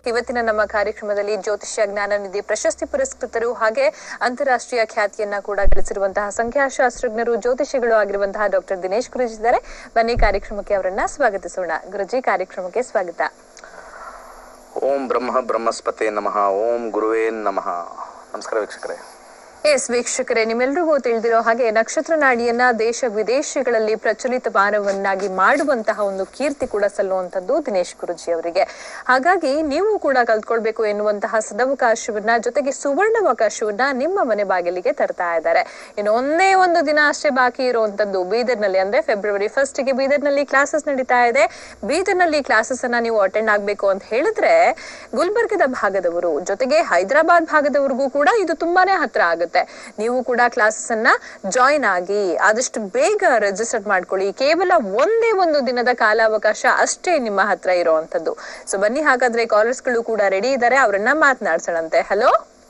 ಇವತ್ತಿನ ನಮ್ಮ ಕಾರ್ಯಕ್ರಮದಲ್ಲಿ ಜ್ಯೋತಿಷ್ಯ ಜ್ಞಾನ ನಿಧಿ ಪ್ರಶಸ್ತಿ ಪುರಸ್ಕೃತರು ಹಾಗೆ ಅಂತಾರಾಷ್ಟ್ರೀಯ ಖ್ಯಾತಿಯನ್ನ ಕೂಡ ಗಳಿಸಿರುವಂತಹ ಸಂಖ್ಯಾಶಾಸ್ತ್ರಜ್ಞರು ಜ್ಯೋತಿಷಿಗಳು ಆಗಿರುವಂತಹ ಡಾಕ್ಟರ್ ದಿನೇಶ್ ಗುರುಜಿ ಇದ್ದಾರೆ ಬನ್ನಿ ಕಾರ್ಯಕ್ರಮಕ್ಕೆ ಅವರನ್ನ ಸ್ವಾಗತಿಸೋಣ ಗುರುಜಿ ಕಾರ್ಯಕ್ರಮಕ್ಕೆ ಸ್ವಾಗತ ಓಂ ಬ್ರಹ್ಮ ಬ್ರಹ್ಮಸ್ಪತೆ ನಮಃ ಓಂ ಗುರುವೇ ನಮಃ ನಮಸ್ಕಾರ ವೀಕ್ಷಕರೇ ಎಸ್ ವೀಕ್ಷಕರೇ ನಿಮ್ಮೆಲ್ರಿಗೂ ತಿಳಿದಿರೋ ಹಾಗೆ ನಕ್ಷತ್ರ ನಾಡಿಯನ್ನ ದೇಶ ವಿದೇಶಗಳಲ್ಲಿ ಪ್ರಚಲಿತಮಾನವನ್ನಾಗಿ ಮಾಡುವಂತಹ ಒಂದು ಕೀರ್ತಿ ಕೂಡ ಸಲ್ಲುವಂತದ್ದು ದಿನೇಶ್ ಗುರುಜಿ ಅವರಿಗೆ ಹಾಗಾಗಿ ನೀವು ಕೂಡ ಕಲ್ತ್ಕೊಳ್ಬೇಕು ಎನ್ನುವಂತಹ ಸದವಕಾಶವನ್ನ ಜೊತೆಗೆ ಸುವರ್ಣಾವಕಾಶವನ್ನ ನಿಮ್ಮ ಮನೆ ಬಾಗಿಲಿಗೆ ತರ್ತಾ ಇದ್ದಾರೆ ಇನ್ನು ಒಂದೇ ಒಂದು ದಿನ ಅಷ್ಟೇ ಬಾಕಿ ಇರುವಂತದ್ದು ಬೀದರ್ನಲ್ಲಿ ಅಂದ್ರೆ ಫೆಬ್ರವರಿ ಫಸ್ಟ್ ಗೆ ಬೀದರ್ನಲ್ಲಿ ಕ್ಲಾಸಸ್ ನಡೀತಾ ಇದೆ ಬೀದರ್ನಲ್ಲಿ ಕ್ಲಾಸಸ್ ಅನ್ನ ನೀವು ಅಟೆಂಡ್ ಆಗ್ಬೇಕು ಅಂತ ಹೇಳಿದ್ರೆ ಗುಲ್ಬರ್ಗದ ಭಾಗದವರು ಜೊತೆಗೆ ಹೈದರಾಬಾದ್ ಭಾಗದವರಿಗೂ ಕೂಡ ಇದು ತುಂಬಾನೇ ಹತ್ರ ಆಗುತ್ತೆ ನೀವು ಕೂಡ ಕ್ಲಾಸಸ್ ಅನ್ನ ಜಾಯಿನ್ ಆಗಿ ಆದಷ್ಟು ಬೇಗ ರಿಜಿಸ್ಟರ್ ಮಾಡ್ಕೊಳ್ಳಿ ಕೇವಲ ಒಂದೇ ಒಂದು ದಿನದ ಕಾಲಾವಕಾಶ ಅಷ್ಟೇ ನಿಮ್ಮ ಹತ್ರ ಇರುವಂತದ್ದು ಸೊ ಬನ್ನಿ ಹಾಗಾದ್ರೆ ಕಾಲರ್ಸ್ ಗಳು ಕೂಡ ರೆಡಿ ಇದ್ದಾರೆ ಅವರನ್ನ ಮಾತನಾಡ್ಸೋಣಂತೆ ಹಲೋ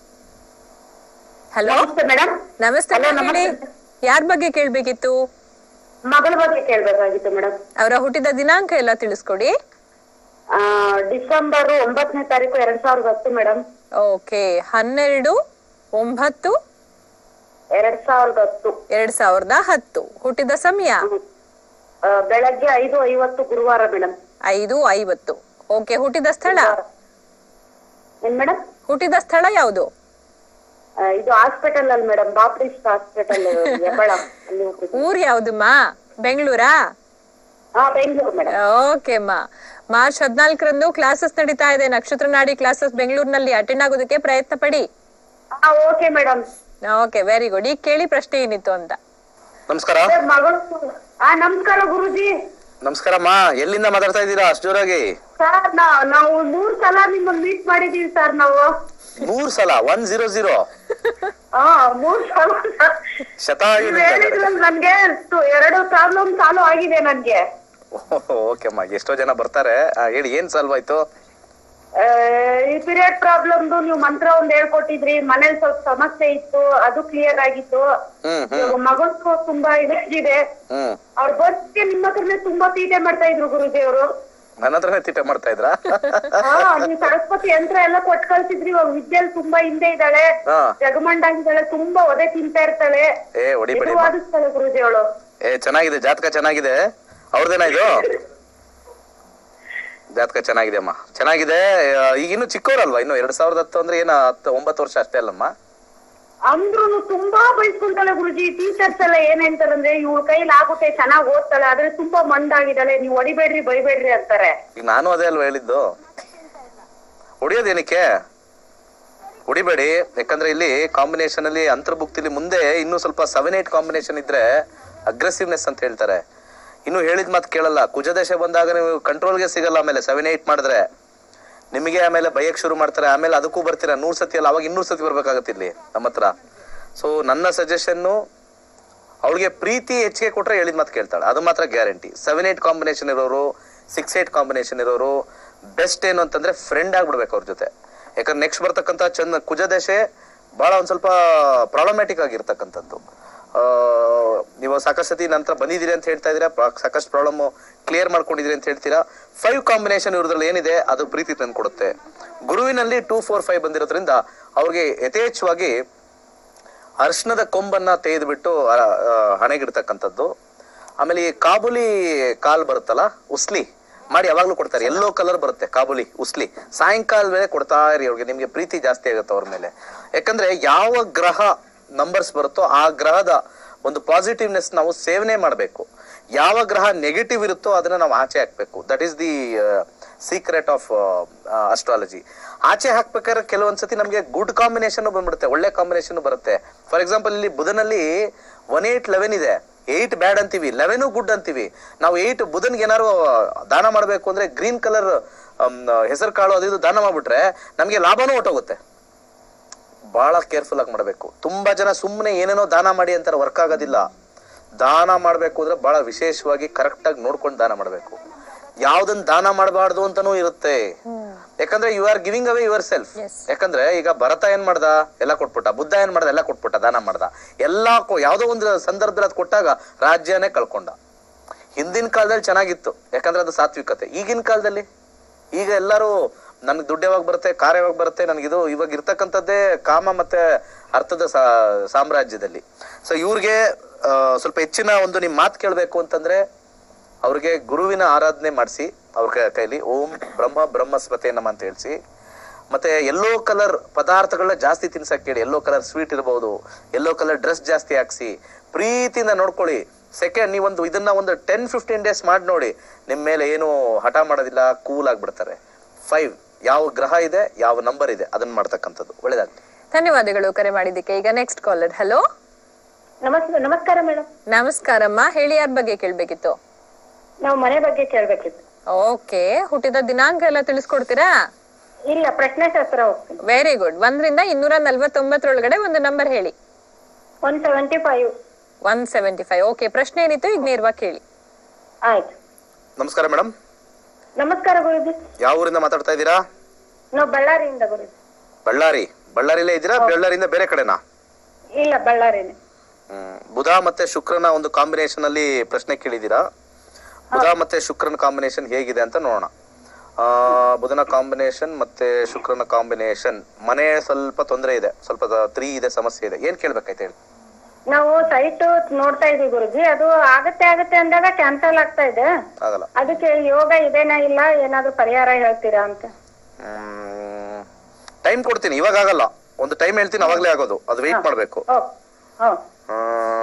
ಹಲೋ ನಮಸ್ತೆ ಮೇಡಮ್ ನಮಸ್ತೆ Hello, ma'am, ಹೇಳಿ ನಮಸ್ತೆ. ಯಾರ ಬಗ್ಗೆ ಕೇಳ್ಬೇಕಿತ್ತು ಮಗಳ ಬಗ್ಗೆ ಕೇಳ್ಬೇಕಾಗಿತ್ತು ಮೇಡಮ್ ಅವರ ಹುಟ್ಟಿದ ದಿನಾಂಕ ಎಲ್ಲ ತಿಳಿಸ್ಕೊಡಿ ಡಿಸೆಂಬರ್ ಒಂಬತ್ತನೇ ತಾರೀಕು ಎರಡ್ ಸಾವಿರದ ಹತ್ತು ಮೇಡಮ್ ಓಕೆ ಹನ್ನೆರಡು ಒಂಬತ್ತು ಎರಡ್ ಸಾವಿರದ ಹತ್ತು ಎರಡ್ ಸಾವಿರದ ಹತ್ತು ಹುಟ್ಟಿದ ಸಮಯ ಆ, ಬೆಳಗ್ಗೆ ಐದು ಐವತ್ತು ಗುರುವಾರ ಮೇಡಮ್ ಐದು ಐವತ್ತು ಓಕೆ ಹುಟ್ಟಿದ ಸ್ಥಳ ಏನ್ ಮೇಡಮ್ ಹುಟ್ಟಿದ ಸ್ಥಳ ಯಾವುದು ಇದು ಹಾಸ್ಪಿಟಲ್ ಅಲ್ಲಿ ಮೇಡಮ್ ಬಾಪ್ರಿಸ್ಟ್ ಹಾಸ್ಪಿಟಲ್ ಹೆಬ್ಬಾಳ ಅಲ್ಲಿ ಹೋಗ್ಬೇಕು. ಊರ್ ಯಾವ್ದಮ್ಮ ಬೆಂಗಳೂರಾ ಹಾ ಬೆಂಗಳೂರು ಮೇಡಮ್ ಓಕೆ ಅಮ್ಮ ಮಾರ್ಚ್ ಹದಿನಾಲ್ಕರಂದು ಕ್ಲಾಸಸ್ ನಡೀತಾ ಇದೆ ನಕ್ಷತ್ರ ನಾಡಿ ಕ್ಲಾಸಸ್ ಬೆಂಗಳೂರಿನಲ್ಲಿ ಅಟೆಂಡ್ ಆಗೋದಕ್ಕೆ ಪ್ರಯತ್ನ ಪಡಿ ಹಾ okay madam okay very good ಈಗ ಕೇಳಿ ಪ್ರಶ್ನೆ ಏನಿತ್ತು ಅಂತ ನಮಸ್ಕಾರ ಮಗಳು ಹಾ ನಮಸ್ಕಾರ ಗುರುಜಿ ನಮಸ್ಕಾರಮ್ಮ ಎಲ್ಲಿಂದ ಮಾತಾಡ್ತಾ ಇದ್ದೀರಾ ಅಷ್ಟು ಜೋರಾಗಿ ಸರ್ ನಾವು ಮೂರ್ ಸಲ ನಿಮ್ಮನ್ನ ಮೀಟ್ ಮಾಡಿದೀವಿ ಸರ್ ನಾವು ಮೂರ್ ಸಲ ಒನ್ ಜೀರೋ ಜೀರೋ ಹಾ ಮೂರ್ ಸಲ sir. ಶತಾಯು ನೀವ್ ಹೇಳಿದ್ರಲ್ಲ ನನ್ಗೆ ತು- ಎರಡು ಪ್ರಾಬ್ಲಮ್ ಸಾಲ್ವ್ ಆಗಿದೆ ನನ್ಗೆ ಓಕೆ ಅಮ್ಮ ಎಷ್ಟೋ ಜನ ಬರ್ತಾರೆ ಆ, ಹೇಳಿ ಏನ್ ಸಾಲ್ವ್ ಆಯ್ತು ಆ, ಈ ಪೀರಿಯಡ್ ಪ್ರಾಬ್ಲಮ್ದು ನೀವು ಮಂತ್ರ ಒಂದ್ ಹೇಳ್ಕೊಟ್ಟಿದ್ರಿ ಮನೇಲಿ ಸ್ವಲ್ಪ ಸಮಸ್ಯೆ ಇತ್ತು ಅದು ಕ್ಲಿಯರ್ ಆಗಿತ್ತು ಹ್ಮ್ ಹ್ಮ್ ಇವಾಗ ಮಗನ್ಗೂ ತುಂಬಾ ಇದೆ ಹ್ಮ್ ಅವ್ರ ಬರ್ಸ್ಗೆ ನಿಮ್ಮ ಹತ್ರನೇ ತುಂಬಾ ತೀಟೆ ಮಾಡ್ತಾ ಇದ್ರು ಗುರುಜಿ ಅವರು ನನ್ನ ಹತ್ರನೇ ತಿಟ್ಟೆ ಮಾಡ್ತಾ ಇದ್ರಾ ಹಾ ನೀವು ಸರಸ್ವತಿ ಯಂತ್ರ ಎಲ್ಲ ಕೊಟ್ ಕಳ್ಸಿದ್ರಿ ಇವಾಗ ವಿದ್ಯೆಲ್ ತುಂಬಾ ಹಿಂದೆ ಇದ್ದಾಳೆ ಹಾ ಜಗಮಂಡಾಗಿದ್ದಾಳೆ ತುಂಬಾ ಒದೆ ತಿಂತಾ ಇರ್ತಾಳೆ ಏ ಹೊಡಿಬೇಡಿ ಅಮ್ಮ. ಎದುರುವಾದಿಸ್ತಾಳೆ ಗುರುಜಿ ಅವಳು ಏ ಚೆನ್ನಾಗಿದೆ ಜಾತಕ ಚೆನ್ನಾಗಿದೆ ಅವ್ರದ್ದೇನಾ ಇದು ಜಾತಕ ಚೆನ್ನಾಗಿದೆ ಅಮ್ಮ ಚೆನ್ನಾಗಿದೆ ಆ, ಈಗ ಇನ್ನು ಚಿಕ್ಕವರಲ್ವಾ ಇನ್ನು ಎರಡ್ ಸಾವಿರದ ಹತ್ತು ಅಂದ್ರೆ ಏನ ಹತ್ತು ಒಂಬತ್ತು ವರ್ಷ ಅಷ್ಟೇ ಅಲ್ಲಮ್ಮ ಅಂದ್ರೂ ತುಂಬಾ ಬೈಸ್ಕೊಂತಾಳೆ ಗುರುಜಿ ಟೀಚರ್ಸ್ ಎಲ್ಲ ಏನ್ ಹೇಳ್ತಾರಂದ್ರೆ ಇವ್ಳ ಕೈಲಿ ಆಗುತ್ತೆ ಚೆನ್ನಾಗ್ ಓದ್ತಾಳೆ ಆದ್ರೆ ತುಂಬಾ ಮಂಡಾಗಿದ್ದಾಳೆ ನೀವ್ ಹೊಡಿಬೇಡ್ರಿ ಬೈಬೇಡ್ರಿ ಅಂತಾರೆ ಈಗ ನಾನು ಅದೇ ಅಲ್ವಾ ಹೇಳಿದ್ದು ಹೊಡಿಯೋದೇನಕ್ಕೆ ಹೊಡಿಬೇಡಿ ಯಾಕಂದ್ರೆ ಇಲ್ಲಿ ಕಾಂಬಿನೇಷನ್ ಅಲ್ಲಿ ಅಂತರ್ಭುಕ್ತಿಲಿ ಮುಂದೆ ಇನ್ನೂ ಸ್ವಲ್ಪ ಸೆವೆನ್ ಏಟ್ ಕಾಂಬಿನೇಷನ್ ಇದ್ರೆ ಅಗ್ರೆಸಿವ್ನೆಸ್ ಅಂತ ಹೇಳ್ತಾರೆ ಇನ್ನು ಹೇಳಿದ ಮಾತು ಕೇಳಲ್ಲ ಕುಜದಶೆ ಬಂದಾಗ ನೀವು ಕಂಟ್ರೋಲ್ಗೆ ಸಿಗಲ್ಲ ಆಮೇಲೆ ಸೆವೆನ್ ಏಟ್ ಮಾಡಿದ್ರೆ ನಿಮಗೆ ಆಮೇಲೆ ಬೈಯಕ್ ಶುರು ಮಾಡ್ತಾರೆ ಆಮೇಲೆ ಅದಕ್ಕೂ ಬರ್ತೀರಾ ನೂರ್ ಸತಿ ಅಲ್ಲ ಅವಾಗ ಇನ್ನೂರ್ ಸತಿ ಬರ್ಬೇಕಾಗತ್ತೆ ಇಲ್ಲಿ ನಮ್ಮ ಹತ್ರ ಸೊ ನನ್ನ ಸಜೆಷನ್ನು ಅವಳಿಗೆ ಪ್ರೀತಿ ಹೆಚ್ಚಿಗೆ ಕೊಟ್ರೆ ಹೇಳಿದ ಮಾತು ಕೇಳ್ತಾಳೆ ಅದು ಮಾತ್ರ ಗ್ಯಾರಂಟಿ ಸೆವೆನ್ ಏಟ್ ಕಾಂಬಿನೇಷನ್ ಇರೋರು ಸಿಕ್ಸ್ ಏಟ್ ಕಾಂಬಿನೇಷನ್ ಇರೋರು ಬೆಸ್ಟ್ ಏನು ಅಂತಂದ್ರೆ ಫ್ರೆಂಡ್ ಆಗ್ಬಿಡ್ಬೇಕು ಅವ್ರ ಜೊತೆ ಯಾಕಂದ್ರೆ ನೆಕ್ಸ್ಟ್ ಬರ್ತಕ್ಕಂಥ ಚಂದ ಕುಜದಶೆ ಬಹಳ ಒಂದ್ ಸ್ವಲ್ಪ ಪ್ರಾಬ್ಲಮ್ಯಾಟಿಕ್ ಆಗಿರ್ತಕ್ಕಂಥದ್ದು ಆ, ನೀವು ಸಾಕಷ್ಟು ಸತಿ ನಂತರ ಬಂದಿದ್ದೀರಿ ಅಂತ ಹೇಳ್ತಾ ಇದ್ದೀರಾ ಪ್ರಾ- ಸಾಕಷ್ಟು ಪ್ರಾಬ್ಲಮ್ ಕ್ಲಿಯರ್ ಮಾಡ್ಕೊಂಡಿದ್ದೀರಿ ಅಂತ ಹೇಳ್ತೀರಾ ಫೈವ್ ಕಾಂಬಿನೇಷನ್ ಇರೋದ್ರಲ್ಲಿ ಏನಿದೆ ಅದು ಪ್ರೀತಿ ತಂದು ಕೊಡುತ್ತೆ ಗುರುವಿನಲ್ಲಿ ಟೂ ಫೋರ್ ಫೈವ್ ಬಂದಿರೋದ್ರಿಂದ ಅವ್ರಿಗೆ ಯಥೇಚ್ಛವಾಗಿ ಅರ್ಶನದ ಕೊಂಬನ್ನ ತೆಗೆದುಬಿಟ್ಟು ಹಣೆಗಿಡ್ತಕ್ಕಂಥದ್ದು ಆಮೇಲೆ ಈ ಕಾಬುಲಿ ಕಾಲ್ ಬರುತ್ತಲ್ಲ ಉಸ್ಲಿ ಮಾಡಿ ಯಾವಾಗ್ಲೂ ಕೊಡ್ತಾರೆ ಎಲ್ಲೋ ಕಲರ್ ಬರುತ್ತೆ ಕಾಬುಲಿ ಉಸ್ಲಿ ಸಾಯಂಕಾಲ ವೇಳೆ ಕೊಡ್ತಾ ಇರಿ ಅವ್ರಿಗೆ ನಿಮ್ಗೆ ಪ್ರೀತಿ ಜಾಸ್ತಿ ಆಗುತ್ತೆ ಅವ್ರ ಮೇಲೆ ಯಾಕಂದ್ರೆ ಯಾವ ಗ್ರಹ ನಂಬರ್ಸ್ ಬರುತ್ತೋ ಆ ಗ್ರಹದ ಒಂದು ಪಾಸಿಟಿವ್ನೆಸ್ ನಾವು ಸೇವನೆ ಮಾಡಬೇಕು ಯಾವ ಗ್ರಹ ನೆಗೆಟಿವ್ ಇರುತ್ತೋ ಅದನ್ನ ನಾವು ಆಚೆ ಹಾಕ್ಬೇಕು that is the secret of astrology ಆಚೆ ಹಾಕ್ಬೇಕಾದ್ರೆ ಕೆಲವೊಂದ್ಸತಿ ನಮಗೆ ಗುಡ್ ಕಾಂಬಿನೇಷನ್ ಬಂದ್ಬಿಡುತ್ತೆ ಒಳ್ಳೆ ಕಾಂಬಿನೇಷನ್ ಬರುತ್ತೆ ಫಾರ್ ಎಕ್ಸಾಂಪಲ್ ಇಲ್ಲಿ ಬುಧನಲ್ಲಿ ಒನ್ ಏಟ್ ಲೆವೆನ್ ಇದೆ ಏಟ್ ಬ್ಯಾಡ್ ಅಂತೀವಿ ಲೆವೆನು ಗುಡ್ ಅಂತೀವಿ ನಾವು ಏಟ್ ಬುಧನ್ಗೆ ಏನಾರು ದಾನ ಮಾಡಬೇಕು ಅಂದ್ರೆ ಗ್ರೀನ್ ಕಲರ್ ಹೆಸರು ಕಾಳು ಅದು ಇದು ದಾನ ಮಾಡ್ಬಿಟ್ರೆ ನಮಗೆ ಲಾಭನೂ ಹೊಟ್ಟೋಗುತ್ತೆ ಬಹಳ ಕೇರ್ಫುಲ್ ಆಗಿ ಮಾಡಬೇಕು ತುಂಬಾ ಜನ ಸುಮ್ಮನೆ ಏನೇನೋ ದಾನ ಮಾಡಿ ಅಂತಾರೆ ವರ್ಕ್ ಆಗೋದಿಲ್ಲ ದಾನ ಮಾಡಬೇಕು ಅಂದ್ರೆ ಬಹಳ ವಿಶೇಷವಾಗಿ ಕರೆಕ್ಟ್ ಆಗಿ ನೋಡ್ಕೊಂಡು ದಾನ ಮಾಡಬೇಕು ಯಾವ್ದನ್ನ ದಾನ ಮಾಡಬಾರ್ದು ಅಂತಾನೂ ಇರುತ್ತೆ ಯಾಕಂದ್ರೆ you are giving away yourself Yes. ಯಾಕಂದ್ರೆ ಈಗ ಭರತ ಏನ್ ಮಾಡ್ದ ಎಲ್ಲ ಕೊಟ್ಬಿಟ್ಟ ಬುದ್ಧ ಏನ್ ಮಾಡ್ದ ಎಲ್ಲ ಕೊಟ್ಬಿಟ್ಟ ದಾನ ಮಾಡ್ದ ಎಲ್ಲಾ ಕೊ- ಯಾವ್ದೋ ಒಂದು ಸಂದರ್ಭದಲ್ಲಿ ಅದು ಕೊಟ್ಟಾಗ ರಾಜ್ಯನೇ ಕಳ್ಕೊಂಡ ಹಿಂದಿನ ಕಾಲದಲ್ಲಿ ಚೆನ್ನಾಗಿತ್ತು ಯಾಕಂದ್ರೆ ಅದು ಸಾತ್ವಿಕತೆ ಈಗಿನ ಕಾಲದಲ್ಲಿ ಈಗ ಎಲ್ಲರೂ ನನ್ಗೆ ದುಡ್ಡು ಯಾವಾಗ ಬರುತ್ತೆ ಕಾರ್ ಯಾವಾಗ ಬರುತ್ತೆ ನನಗಿದು ಇವಾಗ ಇರ್ತಕ್ಕಂಥದ್ದೇ ಕಾಮ ಮತ್ತೆ ಅರ್ಥದ ಸಾ- ಸಾಮ್ರಾಜ್ಯದಲ್ಲಿ ಸೊ ಇವ್ರಿಗೆ ಆ, ಸ್ವಲ್ಪ ಹೆಚ್ಚಿನ ಒಂದು ನಿಮ್ ಮಾತು ಕೇಳಬೇಕು ಅಂತಂದ್ರೆ ಅವ್ರಿಗೆ ಗುರುವಿನ ಆರಾಧನೆ ಮಾಡಿಸಿ ಅವ್ರ ಕೈ- ಕೈಲಿ ಓಂ ಬ್ರಹ್ಮ ಬ್ರಹ್ಮಸ್ಪತಿ ನಮ ಅಂತ ಹೇಳಿಸಿ ಮತ್ತೆ ಎಲ್ಲೋ ಕಲರ್ ಪದಾರ್ಥಗಳನ್ನ ಜಾಸ್ತಿ ತಿನ್ಸಕ್ ಕೇಳಿ ಎಲ್ಲೋ ಕಲರ್ ಸ್ವೀಟ್ ಇರಬಹುದು ಎಲ್ಲೋ ಕಲರ್ ಡ್ರೆಸ್ ಜಾಸ್ತಿ ಹಾಕ್ಸಿ ಪ್ರೀತಿಯಿಂದ ನೋಡ್ಕೊಳ್ಳಿ ಸೆಕೆಂಡ್ ನೀವೊಂದು ಇದನ್ನ ಒಂದು ಟೆನ್ ಫಿಫ್ಟೀನ್ ಡೇಸ್ ಮಾಡಿ ನೋಡಿ ನಿಮ್ ಮೇಲೆ ಏನು ಹಠ ಮಾಡೋದಿಲ್ಲ ಕೂಲ್ ಆಗ್ಬಿಡ್ತಾರೆ ಫೈವ್ ಯಾವ ಗ್ರಹ ಇದೆ ಯಾವ ನಂಬರ್ ಇದೆ ಅದನ್ನ ಮಾಡ್ತಕ್ಕಂಥದ್ದು ಒಳ್ಳೇದಾಗ್ಲಿ ಧನ್ಯವಾದಗಳು ಕರೆ ಮಾಡಿದ್ದಕ್ಕೆ ಈಗ ನೆಕ್ಸ್ಟ್ ಕಾಲರ್ ಹಲೋ ನಮಸ್ಕಾರ ನಮಸ್ಕಾರ ಮೇಡಮ್ ನಮಸ್ಕಾರಮ್ಮ ಹೇಳಿ ಯಾರ ಬಗ್ಗೆ ಕೇಳ್ಬೇಕಿತ್ತು ನಾವು ಮನೆ ಬಗ್ಗೆ ಕೇಳ್ಬೇಕಿತ್ತು ಓಕೆ ಹುಟ್ಟಿದ ದಿನಾಂಕ ಎಲ್ಲ ತಿಳಿಸ್ಕೊಡ್ತೀರಾ ಇಲ್ಲ ಪ್ರಶ್ನೆ ಶಾಸ್ತ್ರ ಹೋಗ್ತೀನಿ ವೆರಿ ಗುಡ್ ಒಂದರಿಂದ ಇನ್ನೂರ ನಲ್ವತ್ತೊಂಬತ್ತರೊಳಗಡೆ ಒಂದು ನಂಬರ್ ಹೇಳಿ one seventy five one seventy five okay ಪ್ರಶ್ನೆ ಏನಿತ್ತು ಈಗ ನೇರವಾಗಿ ಕೇಳಿ ಆಯ್ತು ನಮಸ್ಕಾರ ಮೇಡಮ್ ನಮಸ್ಕಾರ ಗುರುಜಿ ಯಾವ ಊರಿಂದ ಮಾತಾಡ್ತಾ ಇದ್ದೀರಾ ನಾವು ಬಳ್ಳಾರಿಯಿಂದ ಗುರುಜಿ ಬಳ್ಳಾರಿ ಬಳ್ಳಾರಿಲೇ ಇದ್ದೀರಾ ಬಳ್ಳಾರಿಯಿಂದ ಬೇರೆ ಕಡೆನಾ ಇಲ್ಲ ಬಳ್ಳಾರಿನೇ ಹ್ಮ್. ಬುಧ ಮತ್ತೆ ಶುಕ್ರನ ಒಂದು ಕಾಂಬಿನೇಷನ್ ಅಲ್ಲಿ ಪ್ರಶ್ನೆ ಕೇಳಿದೀರಾ ಬುಧ ಮತ್ತೆ ಶುಕ್ರನ ಕಾಂಬಿನೇಷನ್ ಹೇಗಿದೆ ಅಂತ ನೋಡೋಣ ಆ ಬುಧನ ಕಾಂಬಿನೇಷನ್ ಮತ್ತೆ ಶುಕ್ರನ ಕಾಂಬಿನೇಷನ್ ಮನೆ ಸ್ವಲ್ಪ ತೊಂದರೆ ಇದೆ ಸ್ವಲ್ಪ ತ್ರೀ ಇದೆ ಸಮಸ್ಯೆ ಇದೆ ಏನ್ ಕೇಳ್ಬೇಕಾಯ್ತು ಹೇಳಿ ನಾವು ಸೈಟ್ ನೋಡ್ತಾ ಇದೀವಿ ಗುರುಜಿ ಅದು ಆಗತ್ತೆ ಆಗತ್ತೆ ಅಂದಾಗ ಕ್ಯಾನ್ಸಲ್ ಆಗ್ತಾ ಇದೆ ಆಗಲ್ಲ ಅದಕ್ಕೆ ಯೋಗ ಇದೇನಾ ಇಲ್ಲ ಏನಾದ್ರು ಪರಿಹಾರ ಹೇಳ್ತೀರಾ ಅಂತ ಟೈಮ್ ಕೊಡ್ತೀನಿ ಇವಾಗ ಆಗಲ್ಲ ಒಂದು ಟೈಮ್ ಹೇಳ್ತೀನಿ ಅವಾಗ್ಲೇ ಆಗೋದು ಅದು ವೆಯ್ಟ್ ಮಾಡ್ಬೇಕು ಓ ಹೋ ಆ,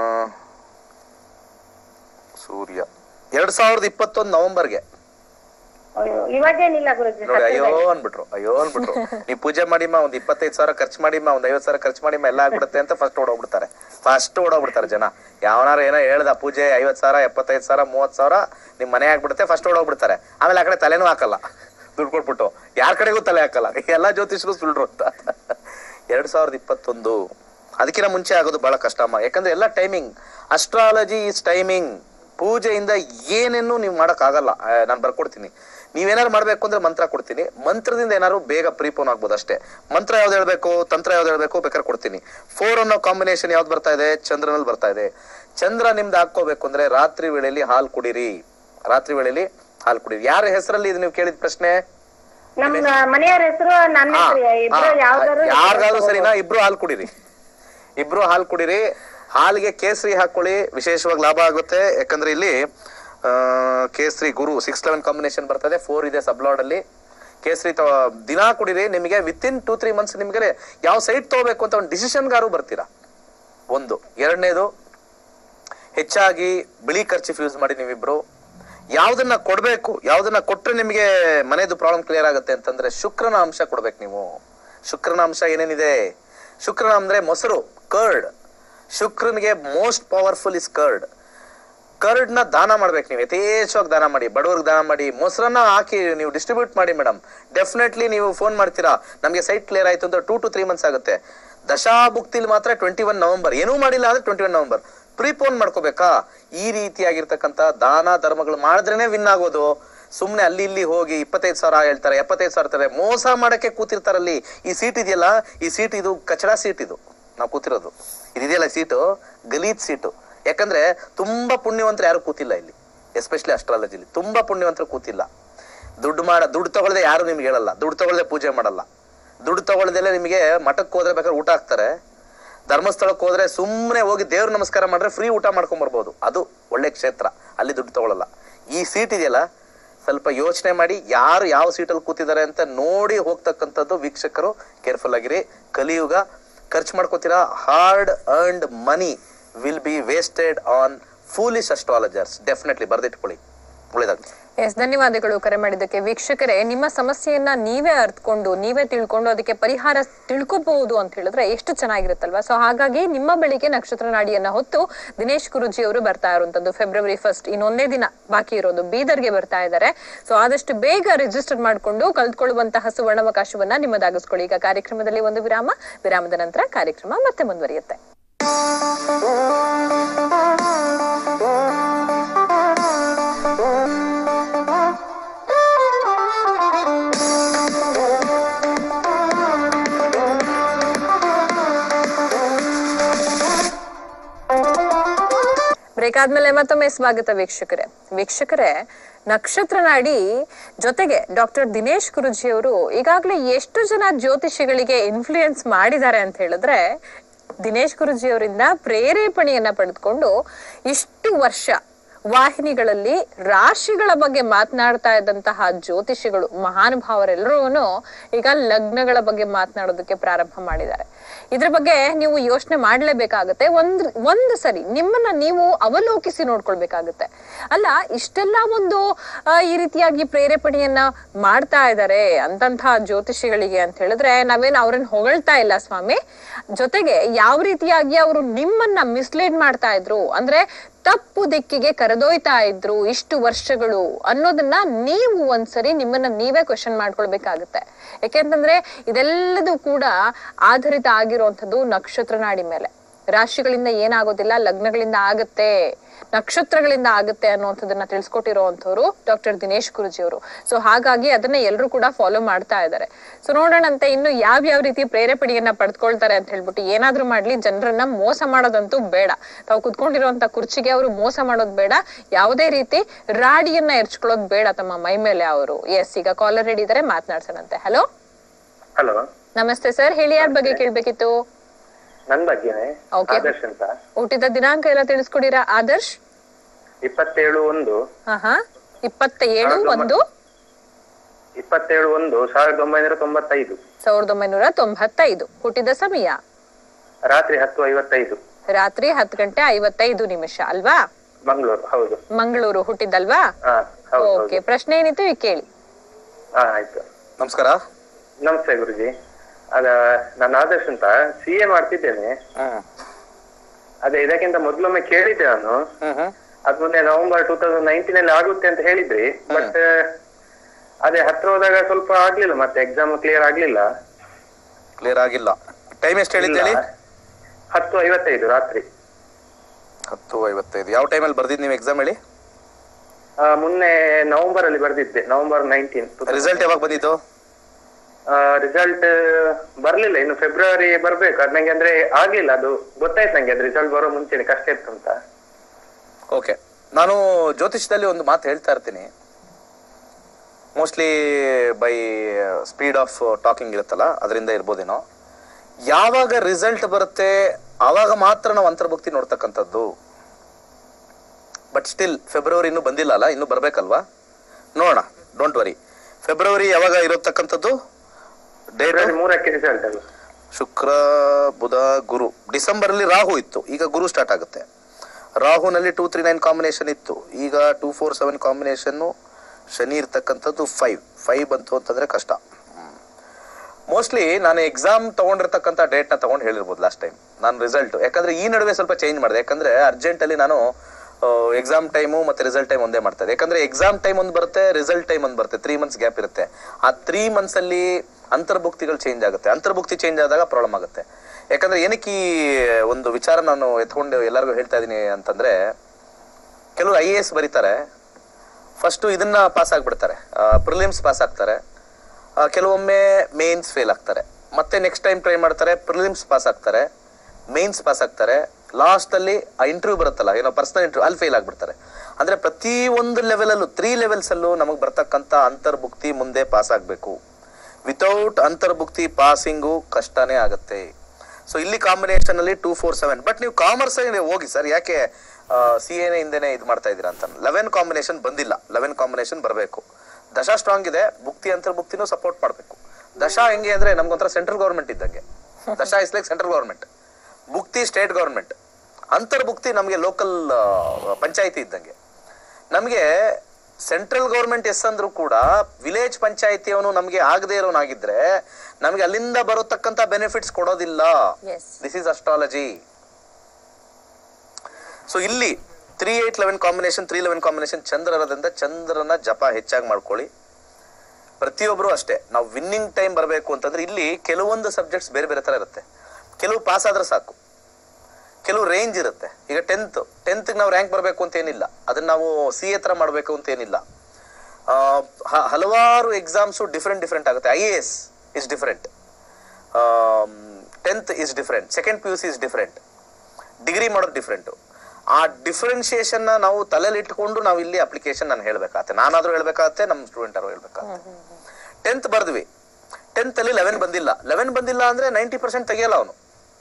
ಸೂರ್ಯ ಎರಡ್ ಸಾವಿರದ ಇಪ್ಪತ್ತೊಂದು ನವೆಂಬರ್ಗೆ ಅಯ್ಯೋ ಇವಾಗೇನಿಲ್ಲ ಗುರುಜಿ ನೋಡಿ ಅಯ್ಯೋ ಅನ್ಬಿಟ್ರು ಅಯ್ಯೋ ಅನ್ಬಿಟ್ರು ನೀವ್ ಪೂಜೆ ಮಾಡಿಮ್ಮ ಒಂದ್ ಇಪ್ಪತ್ತೈದು ಸಾವಿರ ಖರ್ಚು ಮಾಡಿಮ್ಮ ಒಂದ್ ಐವತ್ ಸಾವಿರ ಖರ್ಚು ಮಾಡಿಮ್ಮ ಎಲ್ಲ ಆಗ್ಬಿಡುತ್ತೆ ಅಂತ ಫಸ್ಟ್ ಓಡೋಗ್ಬಿಡ್ತಾರೆ ಫಸ್ಟ್ ಓಡೋಗ್ಬಿಡ್ತಾರೆ ಜನ ಯಾವನಾರ ಏನೋ ಹೇಳ್ದ ಪೂಜೆ ಐವತ್ ಸಾವಿರ ಎಪ್ಪತ್ತೈದು ಸಾವಿರ ಮೂವತ್ ಸಾವಿರ ನಿಮ್ ಮನೆ ಆಗ್ಬಿಡುತ್ತೆ ಫಸ್ಟ್ ಓಡೋಗ್ಬಿಡ್ತಾರೆ ಆಮೇಲೆ ಆ ಕಡೆ ತಲೆನೂ ಹಾಕಲ್ಲ ದುಡ್ಡು ಕೊಟ್ಬಿಟ್ಟು ಯಾರ ಕಡೆಗೂ ತಲೆ ಹಾಕಲ್ಲ ಎಲ್ಲಾ ಜ್ಯೋತಿಷರು ಸುಳ್ಳು ಅಂತ ಎರಡ್ ಸಾವಿರದ ಇಪ್ಪತ್ತೊಂದು ಅದಕ್ಕಿಂತ ಮುಂಚೆ ಆಗೋದು ಬಹಳ ಕಷ್ಟ ಅಮ್ಮ ಯಾಕಂದ್ರೆ ಎಲ್ಲ ಟೈಮಿಂಗ್ ಅಸ್ಟ್ರಾಲಜಿ ಇಸ್ ಟೈಮಿಂಗ್ ಪೂಜೆಯಿಂದ ಏನೇನು ನೀವು ಮಾಡಕ್ ಆಗಲ್ಲ ನಾನು ಬರ್ಕೊಡ್ತೀನಿ ನೀವೇನಾದ್ರು ಮಾಡ್ಬೇಕು ಅಂದ್ರೆ ಮಂತ್ರ ಕೊಡ್ತೀನಿ ಮಂತ್ರದಿಂದ ಏನಾದ್ರು ಬೇಗ ಪ್ರೀಪೋನ್ ಆಗ್ಬೋದು ಅಷ್ಟೇ ಮಂತ್ರ ಯಾವ್ದು ಹೇಳ್ಬೇಕು ತಂತ್ರ ಯಾವ್ದು ಹೇಳ್ಬೇಕು ಬೇಕಾದ್ರೆ ಕೊಡ್ತೀನಿ ಫೋರ್ ಅನ್ನೋ ಕಾಂಬಿನೇಷನ್ ಯಾವ್ದು ಬರ್ತಾ ಇದೆ ಚಂದ್ರನಲ್ಲಿ ಬರ್ತಾ ಇದೆ ಚಂದ್ರ ನಿಮ್ದು ಹಾಕೋಬೇಕು ಅಂದ್ರೆ ರಾತ್ರಿ ವೇಳೆಯಲ್ಲಿ ಹಾಲು ಕುಡೀರಿ ರಾತ್ರಿ ವೇಳೆಯಲ್ಲಿ ಹಾಲು ಕುಡೀರಿ ಯಾರ ಹೆಸರಲ್ಲಿ ಇದು ನೀವು ಕೇಳಿದ ಪ್ರಶ್ನೆ ನಮ್ ಮನೆಯವ್ರ ಹೆಸರು ನನ್ನ ಹಾ, ಹೆಸರು ಇಬ್ರು ಹಾ, ಯಾವ್ದಾದ್ರು ಯಾರ್ಗಾದ್ರೂ ಸರಿನಾ ಇಬ್ರು ಹಾಲು ಕುಡೀರಿ ಇಬ್ರು ಹಾಲು ಕುಡೀರಿ ಹಾಲಿಗೆ ಕೇಸರಿ ಹಾಕೊಳ್ಳಿ ವಿಶೇಷವಾಗಿ ಲಾಭ ಆಗುತ್ತೆ ಯಾಕಂದ್ರೆ ಇಲ್ಲಿ ಆ, ಕೇಸರಿ ಗುರು ಸಿಕ್ಸ್ ಲೆವೆನ್ ಕಾಂಬಿನೇಷನ್ ಬರ್ತದೆ ಫೋರ್ ಇದೆ ಸಬ್ಲಾಡ್ ಅಲ್ಲಿ ಕೇಸರಿ ತ ದಿನಾ ಕುಡೀರಿ ನಿಮಗೆ with in two three months ನಿಮ್ಗೆ ಯಾವ ಸೈಟ್ ತಗೋಬೇಕು ಅಂತ ಒಂದು ಡಿಸಿಷನ್ಗಾರು ಬರ್ತೀರಾ ಒಂದು ಎರಡನೇದು ಹೆಚ್ಚಾಗಿ ಬಿಳಿ ಖರ್ಚಿಫ್ ಯೂಸ್ ಮಾಡಿ ನೀವಿಬ್ರು ಯಾವ್ದನ್ನ ಕೊಡ್ಬೇಕು ಯಾವ್ದನ್ನ ಕೊಟ್ರೆ ನಿಮಗೆ ಮನೆದು ಪ್ರಾಬ್ಲಮ್ ಕ್ಲಿಯರ್ ಆಗುತ್ತೆ ಅಂತಂದ್ರೆ ಶುಕ್ರನ ಅಂಶ ಕೊಡ್ಬೇಕು ನೀವು ಶುಕ್ರನ ಅಂಶ ಏನೇನಿದೆ ಶುಕ್ರನ ಅಂದ್ರೆ ಮೊಸರು ಕರ್ಡ್ ಶುಕ್ರನಿಗೆ most powerful is curd curd ನ ದಾನ ಮಾಡ್ಬೇಕು ನೀವು ಯಥೇಚ್ಛವಾಗಿ ದಾನ ಮಾಡಿ ಬಡವರಿಗೆ ದಾನ ಮಾಡಿ ಮೊಸರನ್ನ ಹಾಕಿ ನೀವು ಡಿಸ್ಟ್ರಿಬ್ಯೂಟ್ ಮಾಡಿ ಮೇಡಮ್ ಡೆಫಿನೆಟ್ಲಿ ನೀವು ಫೋನ್ ಮಾಡ್ತೀರಾ ನಮಗೆ ಸೈಟ್ ಕ್ಲಿಯರ್ ಆಯ್ತು ಅಂದ್ರೆ ಟೂ ಟು ತ್ರೀ ಮಂತ್ಸ್ ಆಗುತ್ತೆ ದಶಾಭುಕ್ತಿಲಿ ಮಾತ್ರ ಟ್ವೆಂಟಿ ಒನ್ ನವೆಂಬರ್ ಏನೂ ಮಾಡಿಲ್ಲ ಅಂದ್ರೆ ಟ್ವೆಂಟಿ ಒನ್ ನವೆಂಬರ್ ಪ್ರೀಪೋನ್ ಮಾಡ್ಕೋಬೇಕಾ ಈ ರೀತಿಯಾಗಿರ್ತಕ್ಕಂಥ ದಾನ ಧರ್ಮಗಳು ಮಾಡಿದ್ರೇನೆ ವಿನ್ ಆಗೋದು ಸುಮ್ನೆ ಅಲ್ಲಿ ಇಲ್ಲಿ ಹೋಗಿ ಇಪ್ಪತ್ತೈದು ಸಾವಿರ ಹೇಳ್ತಾರೆ ಎಪ್ಪತ್ತೈದು ಸಾವಿರ ಹೇಳ್ತಾರೆ ಮೋಸ ಮಾಡಕ್ಕೆ ಕೂತಿರ್ತಾರಲ್ಲಿ ಈ ಸೀಟ್ ಇದೆಯಲ್ಲ ಈ ಸೀಟ್ ಇದು ಕಚಡ ಸೀಟ್ ಇದು ನಾವು ಕೂತಿರೋದು ಇದಿದೆಯಲ್ಲ ಸೀಟು ಗಲೀಜ್ ಸೀಟು ಯಾಕಂದ್ರೆ ತುಂಬಾ ಪುಣ್ಯವಂತರು ಯಾರು ಕೂತಿಲ್ಲ ಇಲ್ಲಿ ಎಸ್ಪೆಷಲಿ ಅಸ್ಟ್ರಾಲಜಿಲಿ ತುಂಬಾ ಪುಣ್ಯವಂತರು ಕೂತಿಲ್ಲ ದುಡ್ಡು ಮಾಡ ದುಡ್ಡು ತಗೊಳ್ದೆ ಯಾರು ನಿಮ್ಗೆ ಹೇಳಲ್ಲ ದುಡ್ಡು ತಗೊಳ್ದೆ ಪೂಜೆ ಮಾಡಲ್ಲ ದುಡ್ಡು ತಗೊಳ್ದೆಲೆ ನಿಮಗೆ ಮಠಕ್ಕೆ ಹೋದ್ರೆ ಬೇಕಾದ್ರೆ ಊಟ ಹಾಕ್ತಾರೆ ಧರ್ಮಸ್ಥಳಕ್ಕೆ ಹೋದ್ರೆ ಸುಮ್ಮನೆ ಹೋಗಿ ದೇವ್ರ ನಮಸ್ಕಾರ ಮಾಡಿದ್ರೆ ಫ್ರೀ ಊಟ ಮಾಡ್ಕೊಂಡ್ ಬರ್ಬೋದು ಅದು ಒಳ್ಳೆ ಕ್ಷೇತ್ರ ಅಲ್ಲಿ ದುಡ್ಡು ತಗೊಳ್ಳಲ್ಲ ಈ ಸೀಟ್ ಇದೆಯಲ್ಲ ಸ್ವಲ್ಪ ಯೋಚನೆ ಮಾಡಿ ಯಾರು ಯಾವ ಸೀಟಲ್ಲಿ ಕೂತಿದ್ದಾರೆ ಅಂತ ನೋಡಿ ಹೋಗ್ತಕ್ಕಂಥದ್ದು ವೀಕ್ಷಕರು ಕೇರ್ಫುಲ್ ಆಗಿರಿ ಕಲಿಯುಗ ಖರ್ಚು ಮಾಡ್ಕೋತೀರಾ hard earned money will be wasted on foolish astrologers definitely ಬರ್ದಿಟ್ಕೊಳ್ಳಿ ಒಳ್ಳೇದಾಗ್ಲಿ ಎಸ್ ಧನ್ಯವಾದಗಳು ಕರೆ ಮಾಡಿದ್ದಕ್ಕೆ ವೀಕ್ಷಕರೇ ನಿಮ್ಮ ಸಮಸ್ಯೆಯನ್ನ ನೀವೇ ಅರ್ಥಕೊಂಡು ನೀವೇ ತಿಳ್ಕೊಂಡು ಅದಕ್ಕೆ ಪರಿಹಾರ ತಿಳ್ಕೊಬಹುದು ಅಂತ ಹೇಳಿದ್ರೆ ಎಷ್ಟು ಚೆನ್ನಾಗಿರುತ್ತಲ್ವಾ ಸೊ ಹಾಗಾಗಿ ನಿಮ್ಮ ಬಳಿಗೆ ನಕ್ಷತ್ರ ನಾಡಿಯನ್ನ ಹೊತ್ತು ದಿನೇಶ್ ಗುರುಜಿ ಅವರು ಬರ್ತಾ ಇರುವಂತದ್ದು ಫೆಬ್ರವರಿ ಫಸ್ಟ್ ಇನ್ನೊಂದೇ ದಿನ ಬಾಕಿ ಇರೋದು ಬೀದರ್ಗೆ ಬರ್ತಾ ಇದ್ದಾರೆ ಸೊ ಆದಷ್ಟು ಬೇಗ ರಿಜಿಸ್ಟರ್ ಮಾಡಿಕೊಂಡು ಕಲ್ತ್ಕೊಳ್ಳುವಂತಹ ಸುವರ್ಣಾವಕಾಶವನ್ನ ನಿಮ್ಮದಾಗಿಸ್ಕೊಳ್ಳಿ ಈಗ ಕಾರ್ಯಕ್ರಮದಲ್ಲಿ ಒಂದು ವಿರಾಮ ವಿರಾಮದ ನಂತರ ಕಾರ್ಯಕ್ರಮ ಮತ್ತೆ ಮುಂದುವರಿಯುತ್ತೆ ಬ್ರೇಕ್ ಆದ್ಮೇಲೆ ಮತ್ತೊಮ್ಮೆ ಸ್ವಾಗತ ವೀಕ್ಷಕರೇ ವೀಕ್ಷಕರೇ ನಕ್ಷತ್ರ ನಾಡಿ ಜೊತೆಗೆ ಡಾಕ್ಟರ್ ದಿನೇಶ್ ಗುರುಜಿ ಅವರು ಈಗಾಗಲೇ ಎಷ್ಟು ಜನ ಜ್ಯೋತಿಷಿಗಳಿಗೆ ಇನ್ಫ್ಲೂಯೆನ್ಸ್ ಮಾಡಿದ್ದಾರೆ ಅಂತ ಹೇಳಿದ್ರೆ ದಿನೇಶ್ ಗುರುಜಿ ಅವರಿಂದ ಪ್ರೇರೇಪಣೆಯನ್ನ ಪಡೆದುಕೊಂಡು ಇಷ್ಟು ವರ್ಷ ವಾಹಿನಿಗಳಲ್ಲಿ ರಾಶಿಗಳ ಬಗ್ಗೆ ಮಾತನಾಡ್ತಾ ಇದ್ದಂತಹ ಜ್ಯೋತಿಷಿಗಳು ಮಹಾನುಭಾವರೆಲ್ಲರೂ ಈಗ ಲಗ್ನಗಳ ಬಗ್ಗೆ ಮಾತನಾಡೋದಕ್ಕೆ ಪ್ರಾರಂಭ ಮಾಡಿದ್ದಾರೆ ಇದ್ರ ಬಗ್ಗೆ ನೀವು ಯೋಚನೆ ಮಾಡ್ಲೇಬೇಕಾಗತ್ತೆ ಒಂದ್ ಒಂದು ಸರಿ ನಿಮ್ಮನ್ನ ನೀವು ಅವಲೋಕಿಸಿ ನೋಡ್ಕೊಳ್ಬೇಕಾಗತ್ತೆ ಅಲ್ಲ ಇಷ್ಟೆಲ್ಲ ಒಂದು ಆ, ಈ ರೀತಿಯಾಗಿ ಪ್ರೇರೇಪಣೆಯನ್ನ ಮಾಡ್ತಾ ಇದ್ದಾರೆ ಅಂತಂತಹ ಜ್ಯೋತಿಷಿಗಳಿಗೆ ಅಂತ ಹೇಳಿದ್ರೆ ನಾವೇನು ಅವ್ರನ್ನ ಹೊಗಳ್ತಾ ಇಲ್ಲ ಸ್ವಾಮಿ ಜೊತೆಗೆ ಯಾವ ರೀತಿಯಾಗಿ ಅವರು ನಿಮ್ಮನ್ನ ಮಿಸ್ಲೀಡ್ ಮಾಡ್ತಾ ಇದ್ರು ಅಂದ್ರೆ ತಪ್ಪು ದಿಕ್ಕಿಗೆ ಕರೆದೊಯ್ತಾ ಇದ್ರು ಇಷ್ಟು ವರ್ಷಗಳು ಅನ್ನೋದನ್ನ ನೀವು ಒಂದ್ಸರಿ ನಿಮ್ಮನ್ನ ನೀವೇ ಕ್ವಶನ್ ಮಾಡ್ಕೊಳ್ಬೇಕಾಗತ್ತೆ ಯಾಕೆಂತಂದ್ರೆ ಇದೆಲ್ಲದೂ ಕೂಡ ಆಧಾರಿತ ಆಗಿರುವಂತದ್ದು ನಕ್ಷತ್ರ ನಾಡಿ ಮೇಲೆ ರಾಶಿಗಳಿಂದ ಏನಾಗೋದಿಲ್ಲ ಲಗ್ನಗಳಿಂದ ಆಗತ್ತೆ ನಕ್ಷತ್ರಗಳಿಂದ ಆಗುತ್ತೆ ಅನ್ನುವಂಥದ್ದನ್ನ ತಿಳಿಸ್ಕೊಟ್ಟಿರುವಂತವ್ರು ಡಾಕ್ಟರ್ ದಿನೇಶ್ ಗುರುಜಿ ಅವರು ಸೊ ಹಾಗಾಗಿ ಅದನ್ನ ಎಲ್ಲರೂ ಕೂಡ ಫಾಲೋ ಮಾಡ್ತಾ ಇದ್ದಾರೆ ಸೊ ನೋಡೋಣಂತೆ ಇನ್ನು ಯಾವ ಯಾವ ರೀತಿ ಪ್ರೇರೇಪಣೆಯನ್ನ ಪಡೆದುಕೊಳ್ತಾರೆ ಅಂತ ಹೇಳ್ಬಿಟ್ಟು ಏನಾದ್ರೂ ಮಾಡ್ಲಿ ಜನರನ್ನ ಮೋಸ ಮಾಡೋದಂತೂ ಬೇಡ ತಾವು ಕುತ್ಕೊಂಡಿರುವಂತ ಕುರ್ಚಿಗೆ ಅವರು ಮೋಸ ಮಾಡೋದು ಬೇಡ ಯಾವುದೇ ರೀತಿ ರಾಡಿಯನ್ನ ಎರ್ಚ್ಕೊಳ್ಳೋದು ಬೇಡ ತಮ್ಮ ಮೈ ಮೇಲೆ ಅವರು ಎಸ್ ಈಗ ಕಾಲರ್ ರೆಡಿ ಇದಾರೆ ಮಾತನಾಡ್ಸೋಣಂತೆ ಹಲೋ ಹಲೋ ನಮಸ್ತೆ ಸರ್ ಹೇಳಿ ಯಾರ ಬಗ್ಗೆ ಕೇಳ್ಬೇಕಿತ್ತು ನನ್ ಬಗ್ಗೆನೆ Okay. ಆದರ್ಶ್ ಅಂತ ಹುಟ್ಟಿದ ದಿನಾಂಕ ಎಲ್ಲ ತಿಳಿಸ್ಕೊಡಿರಾ ಆದರ್ಶ್ ಇಪ್ಪತ್ತೇಳು ಒಂದು ಹಾ ಹಾ ಇಪ್ಪತ್ತ ಏಳು ಒಂದು ಇಪ್ಪತ್ತೇಳು ಒಂದು ಸಾವಿರದ ಒಂಬೈನೂರ ತೊಂಬತ್ತೈದು ಸಾವಿರದ ಒಂಬೈನೂರ ತೊಂಬತ್ತೈದು ಹುಟ್ಟಿದ ಸಮಯ ರಾತ್ರಿ ಹತ್ತು ಐವತ್ತೈದು ರಾತ್ರಿ ಹತ್ತು ಗಂಟೆ ಐವತ್ತೈದು ನಿಮಿಷ ಅಲ್ವಾ ಮಂಗಳೂರು ಹೌದು ಮಂಗಳೂರು ಹುಟ್ಟಿದ್ದಲ್ವಾ ಹಾ ಹೌದು ಓಕೆ ಹೌದು ಪ್ರಶ್ನೆ ಏನಿತ್ತು ಈಗ ಕೇಳಿ ಹಾ ಆಯ್ತು ನಮಸ್ಕಾರ ನಮಸ್ತೆ ಗುರುಜಿ ಅದ ನಾನು ಆದರ್ಶ್ ಅಂತ ಸಿ ಎ ಮಾಡ್ತಿದ್ದೇನೆ ಅದೇ ಇದಕ್ಕಿಂತ ಮೊದ್ಲೊಮ್ಮೆ ಕೇಳಿದ್ದೆ ನಾನು ಅದ್ ಮೊನ್ನೆ ನವೆಂಬರ್ ಟೂ ತೌಸಂಡ್ ನೈನ್ಟೀನ್ ಅಲ್ಲಿ ಆಗುತ್ತೆ ಅಂತ ಹೇಳಿದ್ರಿ ಬಟ್ ಅದೇ ಹತ್ರ ಹೋದಾಗ ಸ್ವಲ್ಪ ಆಗ್ಲಿಲ್ಲ ಮತ್ತೆ ಎಕ್ಸಾಮ್ ಕ್ಲಿಯರ್ ಆಗ್ಲಿಲ್ಲ ಕ್ಲಿಯರ್ ಆಗಿಲ್ಲ ಟೈಮ್ ಎಷ್ಟು ಹೇಳಿದ್ದು ಹೇಳಿ ಇಲ್ಲ. ಹತ್ತು ಐವತ್ತೈದು ರಾತ್ರಿ ಹತ್ತು ಐವತ್ತೈದು ಯಾವ ಟೈಮಲ್ಲಿ ಬರ್ದಿದ್ದು ನೀವು ಎಕ್ಸಾಮ್ ಹೇಳಿ ಆ, ಮೊನ್ನೆ ನವೆಂಬರ್ ಅಲ್ಲಿ ಬರ್ದಿದ್ದೆ ನವೆಂಬರ್ ನೈನ್ಟೀನ್ ರಿಸಲ್ಟ್ ಯಾವಾಗ ಬಂದಿದ್ದು ರಿಸಲ್ಟ್ ಬರ್ಲಿಲ್ಲ ಇನ್ನು ಫೆಬ್ರವರಿ ಬರ್ಬೇಕು ಅದ್ ನಂಗೆ ಅಂದ್ರೆ ಆಗ್ಲಿಲ್ಲ ಅದು ಗೊತ್ತಾಯ್ತು ನಂಗೆ ಅದು ರಿಸಲ್ಟ್ ಬರೋ ಮುಂಚೆನೆ ಕಷ್ಟ ಇತ್ತು ಅಂತ ಓಕೆ ನಾನು ಜ್ಯೋತಿಷದಲ್ಲಿ ಒಂದು ಮಾತು ಹೇಳ್ತಾ ಇರ್ತೀನಿ mostly by speed of talking ಇರುತ್ತಲ್ಲ ಅದರಿಂದ ಇರ್ಬೋದೇನೋ ಯಾವಾಗ ರಿಸಲ್ಟ್ ಬರುತ್ತೆ ಆವಾಗ ಮಾತ್ರ ನಾವು ಅಂತರ್ಭುಕ್ತಿ ನೋಡ್ತಕ್ಕಂಥದ್ದು ಬಟ್ ಸ್ಟಿಲ್ ಫೆಬ್ರವರಿ ಇನ್ನೂ ಬಂದಿಲ್ಲ ಅಲ್ಲ ಇನ್ನೂ ಬರ್ಬೇಕಲ್ವಾ ನೋಡೋಣ ಡೋಂಟ್ ವರಿ ಫೆಬ್ರವರಿ ಯಾವಾಗ ಇರತಕ್ಕಂಥದ್ದು ಡೇಟ್ ಫೆಬ್ರವರಿ ಮೂರಕ್ಕೆ ರಿಸಲ್ಟ್ ಅದು ಶುಕ್ರ ಬುಧ ಗುರು ಡಿಸೆಂಬರ್ ಅಲ್ಲಿ ರಾಹು ಇತ್ತು ಈಗ ಗುರು ಸ್ಟಾರ್ಟ್ ಆಗುತ್ತೆ ರಾಹುನಲ್ಲಿ ಟೂ ತ್ರೀ ನೈನ್ ಕಾಂಬಿನೇಷನ್ ಇತ್ತು ಈಗ ಟೂ ಫೋರ್ ಸೆವೆನ್ ಕಾಂಬಿನೇಷನ್ನು ಶನಿ ಇರ್ತಕ್ಕಂಥದ್ದು ಫೈವ್ ಫೈವ್ ಬಂತು ಅಂತಂದ್ರೆ ಕಷ್ಟ ಮೋಸ್ಟ್ಲಿ ನಾನು ಎಕ್ಸಾಮ್ ತಗೊಂಡಿರ್ತಕ್ಕಂಥ ಡೇಟ್ನ ತಗೊಂಡು ಹೇಳಿರ್ಬೋದು ಲಾಸ್ಟ್ ಟೈಮ್ ನಾನು ರಿಸಲ್ಟ್ ಯಾಕಂದ್ರೆ ಈ ನಡುವೆ ಸ್ವಲ್ಪ ಚೇಂಜ್ ಮಾಡಿದೆ ಯಾಕಂದ್ರೆ ಅರ್ಜೆಂಟಲ್ಲಿ ನಾನು ಎಕ್ಸಾಮ್ ಟೈಮು ಮತ್ತೆ ರಿಸಲ್ಟ್ ಟೈಮ್ ಒಂದೇ ಮಾಡ್ತಾರೆ ಯಾಕಂದ್ರೆ ಎಕ್ಸಾಮ್ ಟೈಮ್ ಒಂದು ಬರುತ್ತೆ ರಿಸಲ್ಟ್ ಟೈಮ್ ಒಂದು ಬರುತ್ತೆ ತ್ರೀ ಮಂತ್ಸ್ ಗ್ಯಾಪ್ ಇರುತ್ತೆ ಆ ತ್ರೀ ಮಂತ್ಸ್ ಅಲ್ಲಿ ಅಂತರ್ಭುಕ್ತಿಗಳು ಚೇಂಜ್ ಆಗುತ್ತೆ ಅಂತರ್ಭುಕ್ತಿ ಚೇಂಜ್ ಆದಾಗ ಪ್ರಾಬ್ಲಮ್ ಆಗುತ್ತೆ ಯಾಕಂದ್ರೆ ಏನಕ್ಕೆ ಈ ಒಂದು ವಿಚಾರ ನಾನು ಎತ್ಕೊಂಡು ಎಲ್ಲರಿಗೂ ಹೇಳ್ತಾ ಇದ್ದೀನಿ ಅಂತಂದ್ರೆ ಕೆಲವರು ಐ ಎ ಎಸ್ ಬರೀತಾರೆ ಫಸ್ಟು ಇದನ್ನ ಪಾಸ್ ಆಗ್ಬಿಡ್ತಾರೆ ಪ್ರಿಲಿಮ್ಸ್ ಪಾಸ್ ಆಗ್ತಾರೆ ಆ, ಕೆಲವೊಮ್ಮೆ ಮೇನ್ಸ್ ಫೇಲ್ ಆಗ್ತಾರೆ ಮತ್ತೆ ನೆಕ್ಸ್ಟ್ ಟೈಮ್ ಟ್ರೈ ಮಾಡ್ತಾರೆ ಪ್ರಿಲಿಮ್ಸ್ ಪಾಸ್ ಆಗ್ತಾರೆ ಮೇನ್ಸ್ ಪಾಸ್ ಆಗ್ತಾರೆ ಲಾಸ್ಟ್ ಅಲ್ಲಿ ಆ ಇಂಟರ್ವ್ಯೂ ಬರುತ್ತಲ್ಲ ಏನೋ ಪರ್ಸನಲ್ ಇಂಟರ್ವ್ಯೂ ಅಲ್ಲಿ ಫೇಲ್ ಆಗ್ಬಿಡ್ತಾರೆ ಅಂದ್ರೆ ಪ್ರತಿ ಒಂದು ಲೆವೆಲಲ್ಲೂ ತ್ರೀ ಲೆವೆಲ್ಸ್ ಅಲ್ಲೂ ನಮಗೆ ಬರ್ತಕ್ಕಂಥ ಅಂತರ್ಭುಕ್ತಿ ಮುಂದೆ ಪಾಸ್ ಆಗಬೇಕು ವಿತೌಟ್ ಅಂತರ್ಭುಕ್ತಿ ಪಾಸಿಂಗು ಕಷ್ಟನೇ ಆಗುತ್ತೆ ಸೊ ಇಲ್ಲಿ ಕಾಂಬಿನೇಷನ್ ಅಲ್ಲಿ ಟೂ ಫೋರ್ ಸೆವೆನ್ ಬಟ್ ನೀವು ಕಾಮರ್ಸ್ ಹೋಗಿ ಸರ್ ಯಾಕೆ ಸಿ ಎನ ಹಿಂದೆನೆ ಇದು ಮಾಡ್ತಾ ಇದ್ದೀರಾ ಅಂತ ಲೆವೆನ್ ಕಾಂಬಿನೇಷನ್ ಬಂದಿಲ್ಲ ಲೆವೆನ್ ಕಾಂಬಿನೇಷನ್ ಬರಬೇಕು ದಶಾ ಸ್ಟ್ರಾಂಗ್ ಇದೆ ಭುಕ್ತಿ ಅಂತರ್ಭುಕ್ತಿನೂ ಸಪೋರ್ಟ್ ಮಾಡಬೇಕು ದಶಾ ಹೆಂಗೆ ಅಂದ್ರೆ ನಮ್ಗೊಂಥರ ಸೆಂಟ್ರಲ್ ಗೌರ್ಮೆಂಟ್ ಇದ್ದಂಗೆ ದಶಾ ಇಸ್ ಲೈಕ್ ಸೆಂಟ್ರಲ್ ಗೌರ್ಮೆಂಟ್ ಭುಕ್ತಿ ಸ್ಟೇಟ್ ಗೌರ್ಮೆಂಟ್ ಅಂತರ್ಭುಕ್ತಿ ನಮಗೆ ಲೋಕಲ್ ಪಂಚಾಯತಿ ಇದ್ದಂಗೆ ನಮಗೆ ಸೆಂಟ್ರಲ್ ಗೌರ್ಮೆಂಟ್ ಎಸ್ ಅಂದ್ರೂ ಕೂಡ ವಿಲೇಜ್ ಪಂಚಾಯತಿಯವನು ನಮಗೆ ಆಗದೆ ಇರೋನಾಗಿದ್ರೆ ನಮಗೆ ಅಲ್ಲಿಂದ ಬರತಕ್ಕಂತ ಬೆನಿಫಿಟ್ಸ್ ಕೊಡೋದಿಲ್ಲ yes this is astrology so ಇಲ್ಲಿ three eight eleven combination three eleven combination ಚಂದ್ರರದಿಂದ ಚಂದ್ರನ ಜಪ ಹೆಚ್ಚಾಗಿ ಮಾಡ್ಕೊಳ್ಳಿ ಪ್ರತಿಯೊಬ್ಬರು ಅಷ್ಟೇ ನಾವು ವಿನ್ನಿಂಗ್ ಟೈಮ್ ಬರಬೇಕು ಅಂತಂದ್ರೆ ಇಲ್ಲಿ ಕೆಲವೊಂದು ಸಬ್ಜೆಕ್ಟ್ಸ್ ಬೇರೆ ಬೇರೆ ತರ ಇರುತ್ತೆ ಕೆಲವು ಪಾಸ್ ಆದ್ರೆ ಸಾಕು ಕೆಲವು ರೇಂಜ್ ಇರುತ್ತೆ ಈಗ ಟೆಂತ್ ಟೆಂತ್ ನಾವು ರ್ಯಾಂಕ್ ಬರಬೇಕು ಅಂತ ಏನಿಲ್ಲ ಅದನ್ನ ನಾವು ಸಿ ಎ ತರ ಮಾಡಬೇಕು ಅಂತ ಏನಿಲ್ಲ ಆ, ಹ- ಹಲವಾರು ಎಕ್ಸಾಮ್ಸು ಡಿಫ್ರೆಂಟ್ ಡಿಫ್ರೆಂಟ್ ಆಗುತ್ತೆ I A S is different tenth is different second P U C is different degree ಮಾಡೋದು ಡಿಫ್ರೆಂಟು ಆ ಡಿಫ್ರೆನ್ಶಿಯೇಷನ್ ನಾವು ತಲೆಯಲ್ಲಿ ಇಟ್ಕೊಂಡು ನಾವು ಇಲ್ಲಿ ಅಪ್ಲಿಕೇಶನ್ ನಾನು ಹೇಳ್ಬೇಕಾಗತ್ತೆ ನಾನಾದ್ರೂ ಹೇಳ್ಬೇಕಾಗತ್ತೆ ನಮ್ಮ ಸ್ಟೂಡೆಂಟ್ ಅವರು ಹೇಳ್ಬೇಕಾಗತ್ತೆ ಟೆಂತ್ ಬರ್ದ್ವಿ ಟೆಂತ್ ಅಲ್ಲಿ ಲೆವೆನ್ ಬಂದಿಲ್ಲ ಲೆವೆನ್ ಬಂದಿಲ್ಲ ಅಂದ್ರೆ ನೈಂಟಿ ಪರ್ಸೆಂಟ್ ತೆಗಿಯಲ್ಲ ಅವನು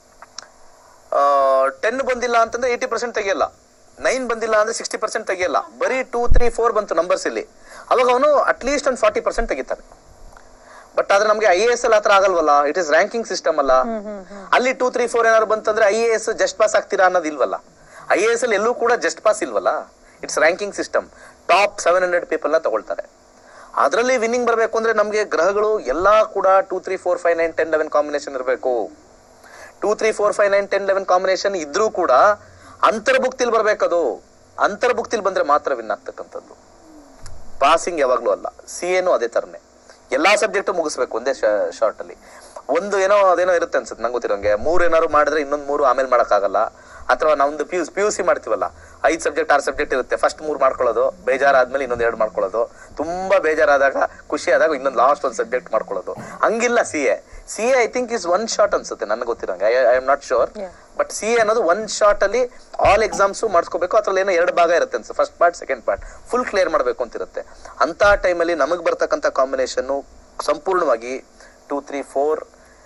ಟೆನ್ ಬಂದಿಲ್ಲ ಅಂತಂದ್ರೆ ಏಯ್ಟಿ ಪರ್ಸೆಂಟ್ ತೆಗಿಯಲ್ಲ ನೈನ್ ಬಂದಿಲ್ಲ ಅಂದ್ರೆ ಸಿಕ್ಸ್ಟಿ ಪರ್ಸೆಂಟ್ ತೆಗಿಯಲ್ಲ ಬರೀ ಟೂ ತ್ರೀ ಫೋರ್ ಬಂತು ನಂಬರ್ಸ್ ಇಲ್ಲಿ ಅವಾಗ ಅವನು ಅಟ್ಲೀಸ್ಟ್ ಒಂದು ಫಾರ್ಟಿ ಪರ್ಸೆಂಟ್ ತೆಗಿತಾನೆ ಬಟ್ ಆದ್ರೆ ನಮಗೆ ಐ ಎ ಎಸ್ ಅಲ್ಲಿ ಆತರ ಆಗಲ್ವಲ್ಲ ಇಟ್ ಇಸ್ ರ್ಯಾಂಕಿಂಗ್ ಸಿಸ್ಟಮ್ ಅಲ್ಲ ಅಲ್ಲಿ ಟೂ ತ್ರೀ ಫೋರ್ ಏನಾದ್ರು ಬಂತಂದ್ರೆ I A S just pass ಆಗ್ತೀರಾ ಅನ್ನೋದು ಇಲ್ವಲ್ಲ ಐ ಎ ಎಸ್ ಅಲ್ಲಿ ಎಲ್ಲೂ ಕೂಡ ಜಸ್ಟ್ ಪಾಸ್ ಇಲ್ವಲ್ಲ it's ranking system top seven hundred people ನ ತಗೊಳ್ತಾರೆ ಅದರಲ್ಲಿ ವಿನ್ನಿಂಗ್ ಬರಬೇಕು ಅಂದ್ರೆ ನಮಗೆ ಗ್ರಹಗಳು ಎಲ್ಲಾ ಕೂಡ two three four five nine ten eleven combination ಇರಬೇಕು two three four five nine ten eleven combination ಇದ್ರೂ ಕೂಡ ಅಂತರ್ಭುಕ್ತಿಲ್ ಬರ್ಬೇಕದು ಅಂತರ್ಭುಕ್ತಿಲ್ ಬಂದ್ರೆ ಮಾತ್ರ ವಿನ್ ಆಗ್ತಕ್ಕಂಥದ್ದು ಪಾಸಿಂಗ್ ಯಾವಾಗ್ಲೂ ಅಲ್ಲ ಸಿ ಎನು ಅದೇ ತರನೇ ಎಲ್ಲಾ ಸಬ್ಜೆಕ್ಟ್ ಮುಗಿಸ್ಬೇಕು ಒಂದೇ ಶಾರ್ಟ್ ಅಲ್ಲಿ ಒಂದು ಏನೋ ಅದೇನೋ ಇರುತ್ತೆ ಅನ್ಸುತ್ತೆ ನಂಗೆ ಗೊತ್ತಿರೋಂಗೆ ಮೂರ್ ಏನಾದ್ರು ಮಾಡಿದ್ರೆ ಇನ್ನೊಂದ್ ಮೂರು ಆಮೇಲೆ ಮಾಡಕ್ಕಾಗಲ್ಲ ಅಥವಾ ನಾವೊಂದು P U P U C ಮಾಡ್ತೀವಲ್ಲ ಐದ್ ಸಬ್ಜೆಕ್ಟ್ ಆರು ಸಬ್ಜೆಕ್ಟ್ ಇರುತ್ತೆ ಫಸ್ಟ್ ಮೂರ್ ಮಾಡ್ಕೊಳ್ಳೋದು ಬೇಜಾರಾದ್ಮೇಲೆ ಇನ್ನೊಂದ್ ಎರಡು ಮಾಡ್ಕೊಳ್ಳೋದು ತುಂಬಾ ಬೇಜಾರಾದಾಗ ಖುಷಿ ಆದಾಗ ಇನ್ನೊಂದು ಲಾಸ್ಟ್ ಒಂದು ಸಬ್ಜೆಕ್ಟ್ ಮಾಡ್ಕೊಳ್ಳೋದು ಹಂಗಿಲ್ಲ C A C A I think is one short ಅನ್ಸುತ್ತೆ ನನಗೆ ಗೊತ್ತಿರೋಂಗೆ I am not sure but C A ಅನ್ನೋದು ಒನ್ ಶಾರ್ಟ್ ಅಲ್ಲಿ ಆಲ್ ಎಕ್ಸಾಮ್ಸ್ ಮಾಡಿಸ್ಕೋಬೇಕು ಅದ್ರಲ್ಲಿ ಏನೋ ಎರಡು ಭಾಗ ಇರುತ್ತೆ ಅನ್ಸುತ್ತೆ first part second part full clear ಮಾಡಬೇಕು ಅಂತಿರುತ್ತೆ ಅಂತ ಟೈಮಲ್ಲಿ ನಮಗೆ ಬರ್ತಕ್ಕಂಥ ಕಾಂಬಿನೇಷನ್ ಸಂಪೂರ್ಣವಾಗಿ two three four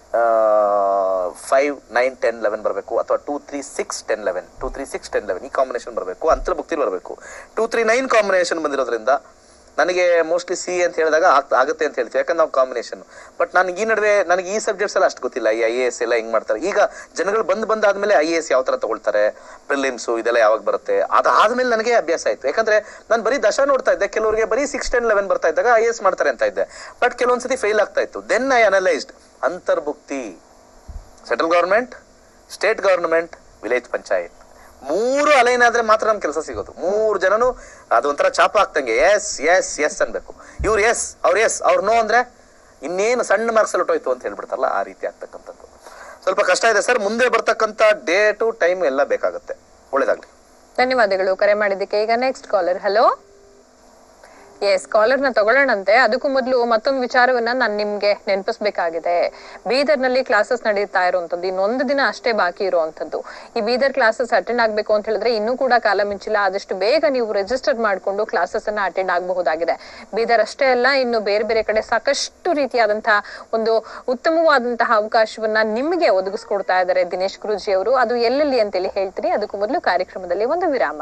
five nine ten eleven ಬರಬೇಕು ಅಥವಾ two three six ten eleven two three six ten eleven ಈ ಕಾಂಬಿನೇಷನ್ ಬರಬೇಕು ಅಂತರ್ಭುಕ್ತಿ ಬರಬೇಕು ಟೂ ತ್ರೀ ನೈನ್ ಕಾಂಬಿನೇಷನ್ ಬಂದಿರೋದ್ರಿಂದ ನನಗೆ ಮೋಸ್ಟ್ಲಿ ಸಿ ಅಂತ ಹೇಳಿದಾಗ ಆಗ್- ಆಗುತ್ತೆ ಅಂತ ಹೇಳ್ತೀವಿ ಯಾಕಂದ್ರೆ ನಾವು ಕಾಂಬಿನೇಷನ್ ಬಟ್ ನನಗೆ ಈ ನಡುವೆ ನನಗೆ ಈ ಸಬ್ಜೆಕ್ಟ್ಸ್ ಎಲ್ಲ ಅಷ್ಟು ಗೊತ್ತಿಲ್ಲ ಈ ಐ ಎ ಎಸ್ ಎಲ್ಲ ಹೆಂಗ್ ಮಾಡ್ತಾರೆ ಈಗ ಜನಗಳು ಬಂದ್ ಬಂದಾದ್ಮೇಲೆ ಐ ಎ ಎಸ್ ಯಾವ ತರ ತಗೊಳ್ತಾರೆ ಪ್ರಿಲಿಮ್ಸು ಇದೆಲ್ಲ ಯಾವಾಗ ಬರುತ್ತೆ ಅದಾದ್ಮೇಲೆ ನನಗೆ ಅಭ್ಯಾಸ ಆಯ್ತು ಯಾಕಂದ್ರೆ ನಾನು ಬರೀ ದಶ ನೋಡ್ತಾ ಇದ್ದೆ ಕೆಲವರಿಗೆ ಬರೀ ಸಿಕ್ಸ್ ಟೆನ್ ಲೆವೆನ್ ಬರ್ತಾ ಇದ್ದಾಗ ಐ ಎಸ್ ಮಾಡ್ತಾರೆ ಅಂತ ಇದ್ದೆ ಬಟ್ ಕೆಲವೊಂದ್ಸತಿ ಫೇಲ್ ಆಗ್ತಾ ಇತ್ತು ದೆನ್ ಐ ಅನಲೈಸ್ಡ್ ಅಂತರ್ಭುಕ್ತಿ central government state government village panchayat ಮೂರು ಅಲೈನ್ ಆದ್ರೆ ಮಾತ್ರ ನಮ್ ಕೆಲಸ ಸಿಗೋದು ಮೂರು ಜನನು ಅದೊಂಥರ ಚಾಪ ಹಾಕ್ತಂಗೆ ಎಸ್ ಎಸ್ ಎಸ್ ಅನ್ಬೇಕು ಇವ್ರು ಎಸ್ ಅವ್ರು ಎಸ್ ಅವ್ರು ನೋ ಅಂದ್ರೆ ಇನ್ನೇನು ಸಣ್ಣ ಮಾರ್ಕ್ಸ್ ಅಲ್ಲಿ ಹೊಟ್ಟೋಯ್ತು ಅಂತ ಹೇಳ್ಬಿಡ್ತಾರಲ್ಲ ಆ ರೀತಿ ಆಗ್ತಕ್ಕಂಥದ್ದು ಸ್ವಲ್ಪ ಕಷ್ಟ ಇದೆ ಸರ್ ಮುಂದೆ ಬರ್ತಕ್ಕಂಥ ಡೇಟು ಟೈಮ್ ಎಲ್ಲ ಬೇಕಾಗುತ್ತೆ ಒಳ್ಳೇದಾಗ್ಲಿ ಧನ್ಯವಾದಗಳು ಕರೆ ಮಾಡಿದ್ದಕ್ಕೆ ಈಗ next caller hello yes caller ನ ತಗೊಳ್ಳೋಣಂತೆ ಅದಕ್ಕೂ ಮೊದಲು ಮತ್ತೊಂದು ವಿಚಾರವನ್ನ ನಾನು ನಿಮ್ಗೆ ನೆನಪಿಸ್ಬೇಕಾಗಿದೆ ಬೀದರ್ ನಲ್ಲಿ ಕ್ಲಾಸಸ್ ನಡೀತಾ ಇರುವಂತದ್ದು ಇನ್ನೊಂದು ದಿನ ಅಷ್ಟೇ ಬಾಕಿ ಇರುವಂತದ್ದು ಈ ಬೀದರ್ ಕ್ಲಾಸಸ್ ಅಟೆಂಡ್ ಆಗ್ಬೇಕು ಅಂತ ಹೇಳಿದ್ರೆ ಇನ್ನೂ ಕೂಡ ಕಾಲ ಮಿಂಚಿಲ್ಲ ಆದಷ್ಟು ಬೇಗ ನೀವು ರಿಜಿಸ್ಟರ್ ಮಾಡಿಕೊಂಡು ಕ್ಲಾಸಸ್ ಅನ್ನ ಅಟೆಂಡ್ ಆಗಬಹುದಾಗಿದೆ ಬೀದರ್ ಅಷ್ಟೇ ಅಲ್ಲ ಇನ್ನು ಬೇರೆ ಬೇರೆ ಕಡೆ ಸಾಕಷ್ಟು ರೀತಿಯಾದಂತಹ ಒಂದು ಉತ್ತಮವಾದಂತಹ ಅವಕಾಶವನ್ನ ನಿಮಗೆ ಒದಗಿಸ್ಕೊಡ್ತಾ ಇದ್ದಾರೆ ದಿನೇಶ್ ಗುರುಜಿ ಅವರು ಅದು ಎಲ್ಲೆಲ್ಲಿ ಅಂತೇಳಿ ಹೇಳ್ತೀನಿ ಅದಕ್ಕೂ ಮೊದಲು ಕಾರ್ಯಕ್ರಮದಲ್ಲಿ ಒಂದು ವಿರಾಮ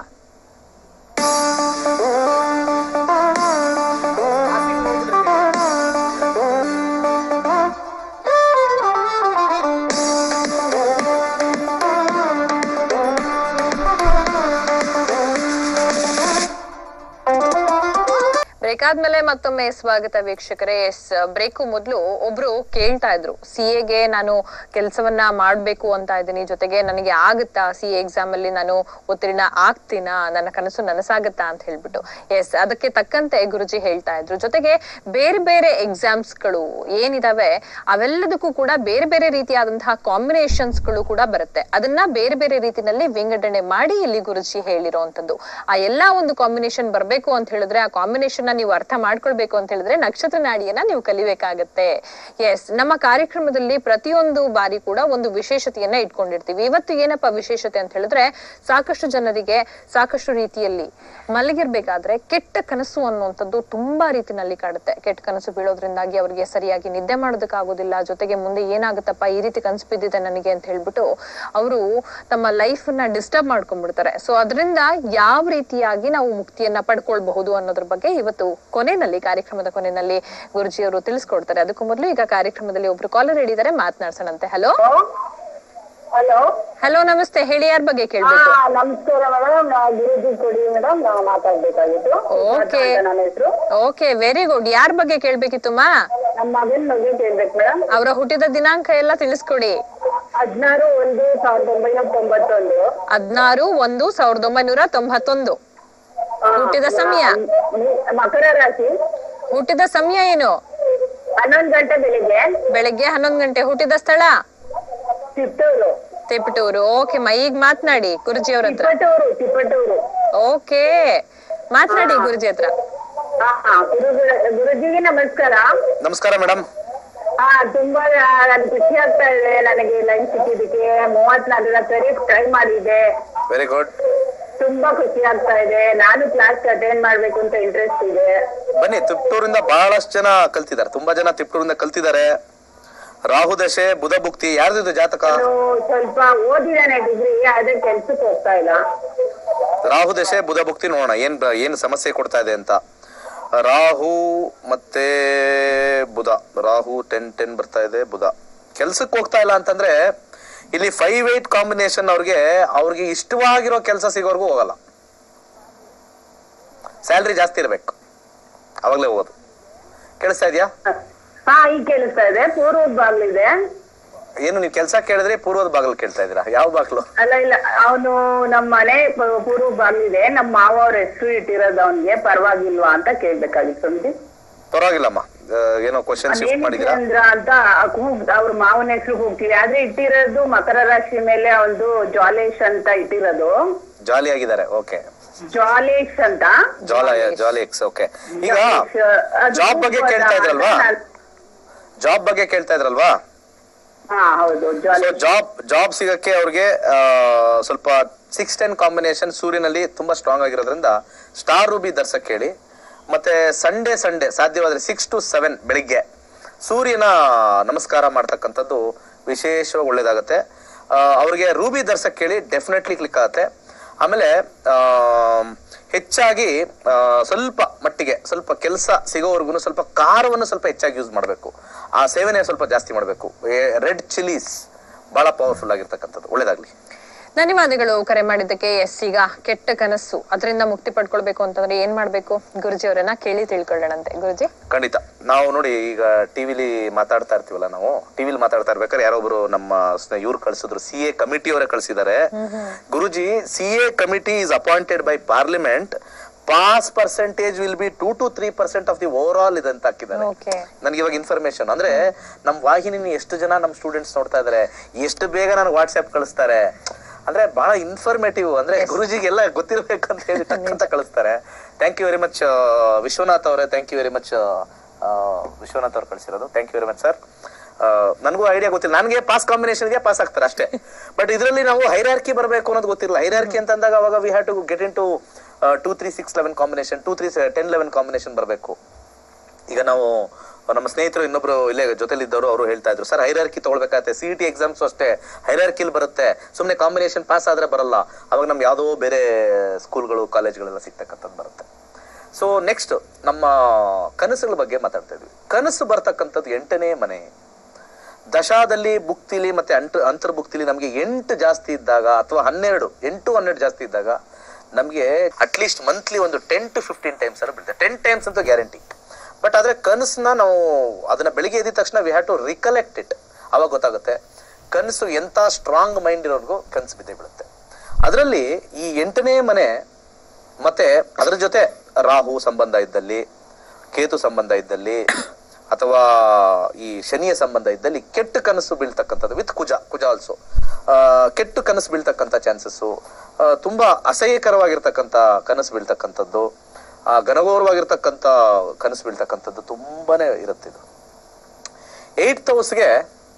ಬ್ರೇಕ್ ಆದ್ಮೇಲೆ ಮತ್ತೊಮ್ಮೆ ಸ್ವಾಗತ ವೀಕ್ಷಕರೇ ಎಸ್ ಬ್ರೇಕು ಮೊದಲು ಒಬ್ರು ಕೇಳ್ತಾ ಇದ್ರು ಸಿ ಎಗೆ ನಾನು ಕೆಲಸವನ್ನ ಮಾಡ್ಬೇಕು ಅಂತ ಇದ್ದೀನಿ ಜೊತೆಗೆ ನನಗೆ ಆಗುತ್ತಾ ಸಿ ಎ ಎಕ್ಸಾಮ್ ಅಲ್ಲಿ ನಾನು ಉತ್ತೀರ್ಣ ಆಗ್ತೀನಾ ನನ್ನ ಕನಸು ನನಸಾಗುತ್ತಾ ಅಂತ ಹೇಳ್ಬಿಟ್ಟು ಎಸ್ ಅದಕ್ಕೆ ತಕ್ಕಂತೆ ಗುರುಜಿ ಹೇಳ್ತಾ ಇದ್ರು ಜೊತೆಗೆ ಬೇರೆ ಬೇರೆ ಎಕ್ಸಾಮ್ಸ್ ಗಳು ಏನಿದಾವೆ ಅವೆಲ್ಲದಕ್ಕೂ ಕೂಡ ಬೇರೆ ಬೇರೆ ರೀತಿಯಾದಂತಹ ಕಾಂಬಿನೇಷನ್ಸ್ ಗಳು ಕೂಡ ಬರುತ್ತೆ ಅದನ್ನ ಬೇರೆ ಬೇರೆ ರೀತಿನಲ್ಲಿ ವಿಂಗಡಣೆ ಮಾಡಿ ಇಲ್ಲಿ ಗುರುಜಿ ಹೇಳಿರುವಂತದ್ದು ಆ ಎಲ್ಲಾ ಒಂದು ಕಾಂಬಿನೇಷನ್ ಬರ್ಬೇಕು ಅಂತ ಹೇಳಿದ್ರೆ ಆ ಕಾಂಬಿನೇಷನ್ ನೀವು ಅರ್ಥ ಮಾಡ್ಕೊಳ್ಬೇಕು ಅಂತ ಹೇಳಿದ್ರೆ ನಕ್ಷತ್ರ ನಾಡಿಯನ್ನ ನೀವು ಕಲಿಬೇಕಾಗತ್ತೆ ಎಸ್ ನಮ್ಮ ಕಾರ್ಯಕ್ರಮದಲ್ಲಿ ಪ್ರತಿಯೊಂದು ಬಾರಿ ಕೂಡ ಒಂದು ವಿಶೇಷತೆಯನ್ನ ಇಟ್ಕೊಂಡಿರ್ತೀವಿ ಇವತ್ತು ಏನಪ್ಪಾ ವಿಶೇಷತೆ ಅಂತ ಹೇಳಿದ್ರೆ ಸಾಕಷ್ಟು ಜನರಿಗೆ ಸಾಕಷ್ಟು ರೀತಿಯಲ್ಲಿ ಮಲಗಿರ್ಬೇಕಾದ್ರೆ ಕೆಟ್ಟ ಕನಸು ಅನ್ನುವಂಥದ್ದು ತುಂಬಾ ರೀತಿನಲ್ಲಿ ಕಾಡುತ್ತೆ ಕೆಟ್ಟ ಕನಸು ಬೀಳೋದ್ರಿಂದಾಗಿ ಅವರಿಗೆ ಸರಿಯಾಗಿ ನಿದ್ದೆ ಮಾಡೋದಕ್ಕಾಗೋದಿಲ್ಲ ಜೊತೆಗೆ ಮುಂದೆ ಏನಾಗುತ್ತಪ್ಪ ಈ ರೀತಿ ಕನಸು ಬಿದ್ದಿದೆ ನನಗೆ ಅಂತ ಹೇಳ್ಬಿಟ್ಟು ಅವರು ತಮ್ಮ ಲೈಫ್ ನ ಡಿಸ್ಟರ್ಬ್ ಮಾಡ್ಕೊಂಡ್ಬಿಡ್ತಾರೆ ಸೊ ಅದರಿಂದ ಯಾವ ರೀತಿಯಾಗಿ ನಾವು ಮುಕ್ತಿಯನ್ನ ಪಡ್ಕೊಳ್ಬಹುದು ಅನ್ನೋದ್ರ ಬಗ್ಗೆ ಇವತ್ತು ಕೊನೆಯಲ್ಲಿ ಕಾರ್ಯಕ್ರಮದ ಕೊನೆಯಲ್ಲಿ ಗುರುಜಿ ಅವರು ತಿಳಿಸ್ಕೊಡ್ತಾರೆ ಅದಕ್ಕೂ ಮೊದಲು ಈಗ ಕಾರ್ಯಕ್ರಮದಲ್ಲಿ ಒಬ್ರು ಕಾಲರ್ ಹಿಡಿದಾರೆ ಮಾತನಾಡ್ಸೋಣಂತೆ ಹಲೋ ಹಲೋ ಹಲೋ ನಮಸ್ತೆ ಹೇಳಿ ಯಾರ ಬಗ್ಗೆ ಕೇಳ್ಬೇಕು ಹಾ ನಮಸ್ಕಾರ ಮೇಡಮ್ ಗುರುಜಿ ಕೊಡಿ ಮೇಡಮ್ ನಾವು ಮಾತಾಡ್ಬೇಕಾಗಿತ್ತು Okay. ನನ್ನ ಹೆಸರು ಓಕೆ ವೆರಿ ಗುಡ್ ಯಾರ ಬಗ್ಗೆ ಕೇಳ್ಬೇಕಿತ್ತು ಮಾ ನಮ್ಮ ಮಗನ್ ಬಗ್ಗೆ ಕೇಳ್ಬೇಕು ಮೇಡಮ್ ಅವರ ಹುಟ್ಟಿದ ದಿನಾಂಕ ಎಲ್ಲ ತಿಳಿಸ್ಕೊಡಿ ಹದಿನಾರು ಒಂದು ಸಾವಿರದ ಒಂಬೈನೂರ ತೊಂಬತ್ತೊಂದು ಹದ್ನಾರು ಒಂದು ಸಾವಿರದ ಒಂಬೈನೂರ ತೊಂಬತ್ತೊಂದು ಆ, ಹುಟ್ಟಿದ ಸಮಯ? ಮ್- ಮಕರ ರಾಶಿ ಹುಟ್ಟಿದ ಸಮಯ ಏನು ಹನ್ನೊಂದು ಗಂಟೆ ಬೆಳಿಗ್ಗೆ ಬೆಳಗ್ಗೆ ಹನ್ನೊಂದು ಗಂಟೆ ಹುಟ್ಟಿದ ಸ್ಥಳ ತಿಪ್ಪಟೂರು ತಿಪಟೂರು ಓಕೆ ಮಾ ಈಗ ಮಾತನಾಡಿ ಗುರುಜಿ ಅವ್ರ ಹತ್ರ ತಿಪ್ಪಟೂರು ತಿಪ್ಪಟೂರು ಓಕೆ ಮಾತನಾಡಿ ಗುರುಜಿ ಹತ್ರ ಹಾ ಹಾ ಗುರುಗಳ ಗುರುಜಿಗೆ ನಮಸ್ಕಾರ ನಮಸ್ಕಾರ ಮೇಡಮ್ ಹಾ ತುಂಬಾ ನನ್ಗೆ ಖುಷಿ ಆಗ್ತಾ ಇದೆ ನನಗೆ ಲೈನ್ ಸಿಕ್ಕಿದ್ದಕ್ಕೆ ಮೂವತ್ನಾಲ್ಕು ಸರಿ ಟ್ರೈ ಮಾಡಿದ್ದೆ ವೆರಿ ಗುಡ್ ತುಂಬಾ ಖುಷಿ ಆಗ್ತಾ ಇದೆ ನಾನು ಕ್ಲಾಸ್ ಅಟೆಂಡ್ ಮಾಡ್ಬೇಕು ಅಂತ ಇಂಟ್ರೆಸ್ಟ್ ಇದೆ ಬನ್ನಿ ತಿಪ್ಟೂರಿಂದ ಬಹಳಷ್ಟು ಜನ ಕಲ್ತಿದ್ದಾರೆ ತುಂಬಾ ಜನ ತಿಪ್ಟೂರಿಂದ ಕಲ್ತಿದ್ದಾರೆ ರಾಹು ದಶೆ ಬುಧ ಭುಕ್ತಿ ಯಾರ್ದಿದೆ ಜಾತಕ ನಾನು ಸ್ವಲ್ಪ ಓದಿದಾನೆ ಡಿಗ್ರಿ ಅದೇ ಕೆಲ್ಸಕ್ಕೆ ಹೋಗ್ತಾ ಇಲ್ಲ ರಾಹು ದಶೆ ಬುಧ ಭುಕ್ತಿ ನೋಡೋಣ ಏನ್ ಬ- ಏನ್ ಸಮಸ್ಯೆ ಕೊಡ್ತಾ ಇದೆ ಅಂತ ರಾಹು ಮತ್ತೆ ಬುಧ ರಾಹು ಟೆನ್ ಟೆನ್ ಬರ್ತಾ ಇದೆ ಬುಧ ಕೆಲ್ಸಕ್ಕೆ ಹೋಗ್ತಾ ಇಲ್ಲ ಅಂತಂದ್ರೆ ಇಲ್ಲಿ ಫೈವ್ ಏಟ್ ಕಾಂಬಿನೇಷನ್ ಅವ್ರಿಗೆ ಅವ್ರಿಗೆ ಇಷ್ಟವಾಗಿರೋ ಕೆಲಸ ಸಿಗೋರ್ಗೂ ಹೋಗಲ್ಲ ಸ್ಯಾಲ್ರಿ ಜಾಸ್ತಿ ಇರ್ಬೇಕು ಅವಾಗ್ಲೇ ಹೋಗೋದು ಕೇಳಿಸ್ತಾ ಇದೆಯಾ ಹಾ ಈಗ ಕೇಳಿಸ್ತಾ ಇದೆ ಪೂರ್ವದ ಬಾಗ್ಲಿದೆ ಏನು ನೀವು ಕೆಲಸ ಕೇಳಿದ್ರೆ ಪೂರ್ವದ ಬಾಗಿಲು ಕೇಳ್ತಾ ಇದ್ದೀರಾ ಯಾವ ಬಾಗಿಲು ಅಲ್ಲ ಇಲ್ಲ ಅವನು ನಮ್ಮ ಮನೆ ಪ- ಪೂರ್ವ ಬಾಗ್ಲಿದೆ ನಮ್ಮ ಮಾವ ಅವ್ರ ಹೆಸರು ಇಟ್ಟಿರೋದು ಅವನ್ಗೆ ಪರವಾಗಿಲ್ವಾ ಅಂತ ಕೇಳ್ಬೇಕಾಗಿತ್ತು ಸ್ವಾಮೀಜಿ ಪರವಾಗಿಲ್ಲಮ್ಮ ಆ, ಏನೋ ಕ್ವಶನ್ ಶಿಫ್ಟ್ ಮಾಡಿದೀರಾ ಚಂದ್ರ ಅಂತ ಕೂಗ್- ಅವ್ರ ಮಾವನ ಹೆಸರು ಹೋಗ್ತೀವಿ ಆದ್ರೆ ಇಟ್ಟಿರೋದು ಮಕರ ರಾಶಿ ಮೇಲೆ ಒಂದು ಜ್ವಾಲೇಶ್ ಅಂತ ಇಟ್ಟಿರೋದು ಜಾಲಿ ಆಗಿದ್ದಾರೆ ಓಕೆ ಜ್ವಾಲೇಶ್ ಅಂತ ಜಾಲ ಜಾಲಿ ಎಕ್ಸ್ ಓಕೆ ಈಗ ಅದು ಜಾಬ್ ಬಗ್ಗೆ ಕೂಗ್ಬೋದಾ ಕೇಳ್ತಾ ಅಂತ ಇದ್ರಲ್ವಾ ನಾನ್- ಜಾಬ್ ಬಗ್ಗೆ ಕೇಳ್ತಾ ಇದ್ರಲ್ವಾ ಹಾ ಹೌದು ಸೊ ಜ್ವಾಲೇಶ್ ಜಾಬ್ ಜಾಬ್ ಸಿಗಕ್ಕೆ ಅವ್ರಿಗೆ ಆ, ಸ್ವಲ್ಪ ಸಿಕ್ಸ್ ಟೆನ್ ಕಾಂಬಿನೇಷನ್ ಸೂರ್ಯನಲ್ಲಿ ತುಂಬಾ ಸ್ಟ್ರಾಂಗ್ ಆಗಿರೋದ್ರಿಂದ ಸ್ಟಾರ್ ರೂಬಿ ಧರ್ಸಕ್ ಹೇಳಿ ಮತ್ತೆ ಸಂಡೇ ಸಂಡೇ ಸಾಧ್ಯವಾದ್ರೆ ಸಿಕ್ಸ್ ಟು ಸೆವೆನ್ ಬೆಳಿಗ್ಗೆ ಸೂರ್ಯನ ನಮಸ್ಕಾರ ಮಾಡ್ತಕ್ಕಂಥದ್ದು ವಿಶೇಷವಾಗಿ ಒಳ್ಳೇದಾಗತ್ತೆ ಆ, ಅವ್ರಿಗೆ ರೂಬಿ ಧರ್ಸಕ್ ಹೇಳಿ ಡೆಫಿನೆಟ್ಲಿ ಕ್ಲಿಕ್ ಆಗುತ್ತೆ ಆಮೇಲೆ ಆ, ಹೆಚ್ಚಾಗಿ ಆ, ಸ್ವಲ್ಪ ಮಟ್ಟಿಗೆ ಸ್ವಲ್ಪ ಕೆಲಸ ಸಿಗೋವರೆಗೂ ಸ್ವಲ್ಪ ಖಾರವನ್ನು ಸ್ವಲ್ಪ ಹೆಚ್ಚಾಗಿ ಯೂಸ್ ಮಾಡಬೇಕು ಆ ಸೇವನೆ ಸ್ವಲ್ಪ ಜಾಸ್ತಿ ಮಾಡಬೇಕು ರೆಡ್ ಚಿಲ್ಲೀಸ್ ಬಹಳ ಪವರ್ಫುಲ್ ಆಗಿರ್ತಕ್ಕಂಥದ್ದು ಒಳ್ಳೇದಾಗ್ಲಿ ಧನ್ಯವಾದಗಳು ಕರೆ ಮಾಡಿದ್ದಕ್ಕೆ ಎಸ್ ಈಗ ಕೆಟ್ಟ ಕನಸು ಅದರಿಂದ ಮುಕ್ತಿ ಪಡ್ಕೊಳ್ಬೇಕು ಅಂತಂದ್ರೆ ಏನ್ ಮಾಡ್ಬೇಕು ಗುರುಜಿ ಅವರನ್ನ ಕೇಳಿ ತಿಳ್ಕೊಳ್ಳೋಣಂತೆ ಗುರುಜಿ ಖಂಡಿತ ನಾವು ನೋಡಿ ಈಗ ಟಿವಿಲಿ ಮಾತಾಡ್ತಾ ಇರ್ತೀವಲ್ಲ ನಾವು ಟಿವಿಲಿ ಮಾತಾಡ್ತಾ ಇರ್ಬೇಕಾದ್ರೆ ಯಾರೊಬ್ರು ನಮ್ಮ ಇವ್ರು ಕಳ್ಸಿದ್ರು ಸಿ ಎ ಕಮಿಟಿ ಅವರೇ ಕಳ್ಸಿದ್ದಾರೆ Guruji C A committee is appointed by parliament pass percentage will be two to three percent of the overall ಇದಂತ ಹಾಕಿದ್ದಾರೆ ಓಕೆ ನನಗೆ ಇವಾಗ ಇನ್ಫಾರ್ಮೇಶನ್ ಅಂದ್ರೆ ನಮ್ ವಾಹಿನಿ ಎಷ್ಟು ಜನ ನಮ್ ಸ್ಟೂಡೆಂಟ್ಸ್ ನೋಡ್ತಾ ಇದಾರೆ ಎಷ್ಟು ಬೇಗ ನನಗೆ ವಾಟ್ಸ್ಆಪ್ ಕಳಿಸ್ತಾರೆ ಅಂದ್ರೆ ಬಹಳ ಇನ್ಫಾರ್ಮೇಟಿವ್ ಅಂದ್ರೆ ಗುರುಜಿಗೆಲ್ಲ ಗೊತ್ತಿರ್ಬೇಕು ಅಂತ ಹೇಳಿ ಟಕ್ ಅಂತ ಕಳಿಸ್ತಾರೆ thank you very much Vishwanath ಅವರೇ thank you very much Vishwanath ಅವ್ರು ಕಳಿಸಿರೋದು thank you very much sir ನನಗೂ ಐಡಿಯಾ ಗೊತ್ತಿಲ್ಲ ನನಗೆ ಪಾಸ್ ಕಾಂಬಿನೇಷನ್ಗೆ ಪಾಸ್ ಆಗ್ತಾರೆ ಅಷ್ಟೇ ಬಟ್ ಇದರಲ್ಲಿ ನಾವು ಹೈರಾರ್ಕಿ ಬರಬೇಕು ಅನ್ನೋದು ಗೊತ್ತಿರಲ್ಲ ಹೈರಾರ್ಕಿ ಅಂತ ಅಂದಾಗ ಅವಾಗ we have to get into two three six eleven combination two three ten eleven combination ಬರಬೇಕು ಈಗ ನಾವು ನಮ್ಮ ಸ್ನೇಹಿತರು ಇನ್ನೊಬ್ರು ಇಲ್ಲೇ ಜೊತೆಲಿದ್ದವರು ಅವರು ಹೇಳ್ತಾ ಇದ್ರು ಸರ್ ಹೈರಾರ್ಕಿ ತಗೊಳ್ಬೇಕಾಗತ್ತೆ ಸಿ ಟಿ ಎಕ್ಸಾಮ್ಸ್ ಅಷ್ಟೇ ಹೈರಾರ್ಕಿಲ್ ಬರುತ್ತೆ ಸುಮ್ಮನೆ ಕಾಂಬಿನೇಷನ್ ಪಾಸ್ ಆದ್ರೆ ಬರಲ್ಲ ಅವಾಗ ನಮ್ಗೆ ಯಾವುದೋ ಬೇರೆ ಸ್ಕೂಲ್ಗಳು ಕಾಲೇಜ್ಗಳೆಲ್ಲ ಸಿಗ್ತಕ್ಕಂಥದ್ದು ಬರುತ್ತೆ ಸೊ ನೆಕ್ಸ್ಟ್ ನಮ್ಮ ಕನಸುಗಳ ಬಗ್ಗೆ ಮಾತಾಡ್ತಾ ಇದ್ವಿ ಕನಸು ಬರ್ತಕ್ಕಂಥದ್ದು ಎಂಟನೇ ಮನೆ ದಶಾದಲ್ಲಿ ಬುಕ್ತಿಲಿ ಮತ್ತೆ ಅಂಟು ಅಂತರ್ಭುಕ್ತಿಲಿ ನಮಗೆ ಎಂಟು ಜಾಸ್ತಿ ಇದ್ದಾಗ ಅಥವಾ ಹನ್ನೆರಡು ಎಂಟು ಹನ್ನೆರಡು ಜಾಸ್ತಿ ಇದ್ದಾಗ ನಮಗೆ ಅಟ್ಲೀಸ್ಟ್ ಮಂತ್ಲಿ ಒಂದು ಟೆನ್ ಟು ಫಿಫ್ಟೀನ್ ಟೈಮ್ಸ್ ಅನ್ನು ಬೀಳುತ್ತೆ ಟೆನ್ ಟೈಮ್ಸ್ ಅಂತೂ ಗ್ಯಾರಂಟಿ ಬಟ್ ಆದ್ರೆ ಕನಸನ್ನ ನಾವು ಅದನ್ನ ಬೆಳಿಗ್ಗೆ ಎದ್ದ ತಕ್ಷಣ we have to recollect it ಅವಾಗ ಗೊತ್ತಾಗುತ್ತೆ ಕನಸು ಎಂತ ಸ್ಟ್ರಾಂಗ್ ಮೈಂಡ್ ಇರೋರ್ಗೂ ಕನಸು ಬಿದ್ದೇ ಬೀಳುತ್ತೆ ಅದರಲ್ಲಿ ಈ ಎಂಟನೇ ಮನೆ ಮತ್ತೆ ಅದ್ರ ಜೊತೆ ರಾಹು ಸಂಬಂಧ ಇದ್ದಲ್ಲಿ ಕೇತು ಸಂಬಂಧ ಇದ್ದಲ್ಲಿ ಅಥವಾ ಈ ಶನಿಯ ಸಂಬಂಧ ಇದ್ದಲ್ಲಿ ಕೆಟ್ಟ ಕನಸು ಬೀಳ್ತಕ್ಕಂಥದ್ದು ವಿತ್ ಕುಜ ಕುಜ ಆಲ್ಸೋ ಕೆಟ್ಟ ಕನಸು ಬೀಳ್ತಕ್ಕಂಥ ಚಾನ್ಸಸ್ಸು ತುಂಬಾ ಅಸಹ್ಯಕರವಾಗಿರ್ತಕ್ಕಂಥ ಕನಸು ಬೀಳ್ತಕ್ಕಂಥದ್ದು ಆ, ಘನಘೋರವಾಗಿರ್ತಕ್ಕಂಥ ಕನಸು ಬೀಳ್ತಕ್ಕಂಥದ್ದು ತುಂಬಾನೇ ಇರುತ್ತೆ ಇದು ಏಯ್ಟ್ ಹೌಸ್ಗೆ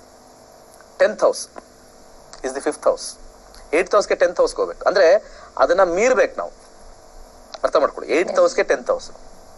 tenth house is the fifth house eight ಹೌಸ್ಗೆ ಟೆಂತ್ ಹೌಸ್ಗೆ ಹೋಗ್ಬೇಕು ಅಂದ್ರೆ ಅದನ್ನ ಮೀರ್ಬೇಕು ನಾವು ಅರ್ಥ ಮಾಡ್ಕೊಳ್ಳಿ ಏಯ್ಟ್ ಹೌಸ್ಗೆ ಟೆಂತ್ ಹೌಸ್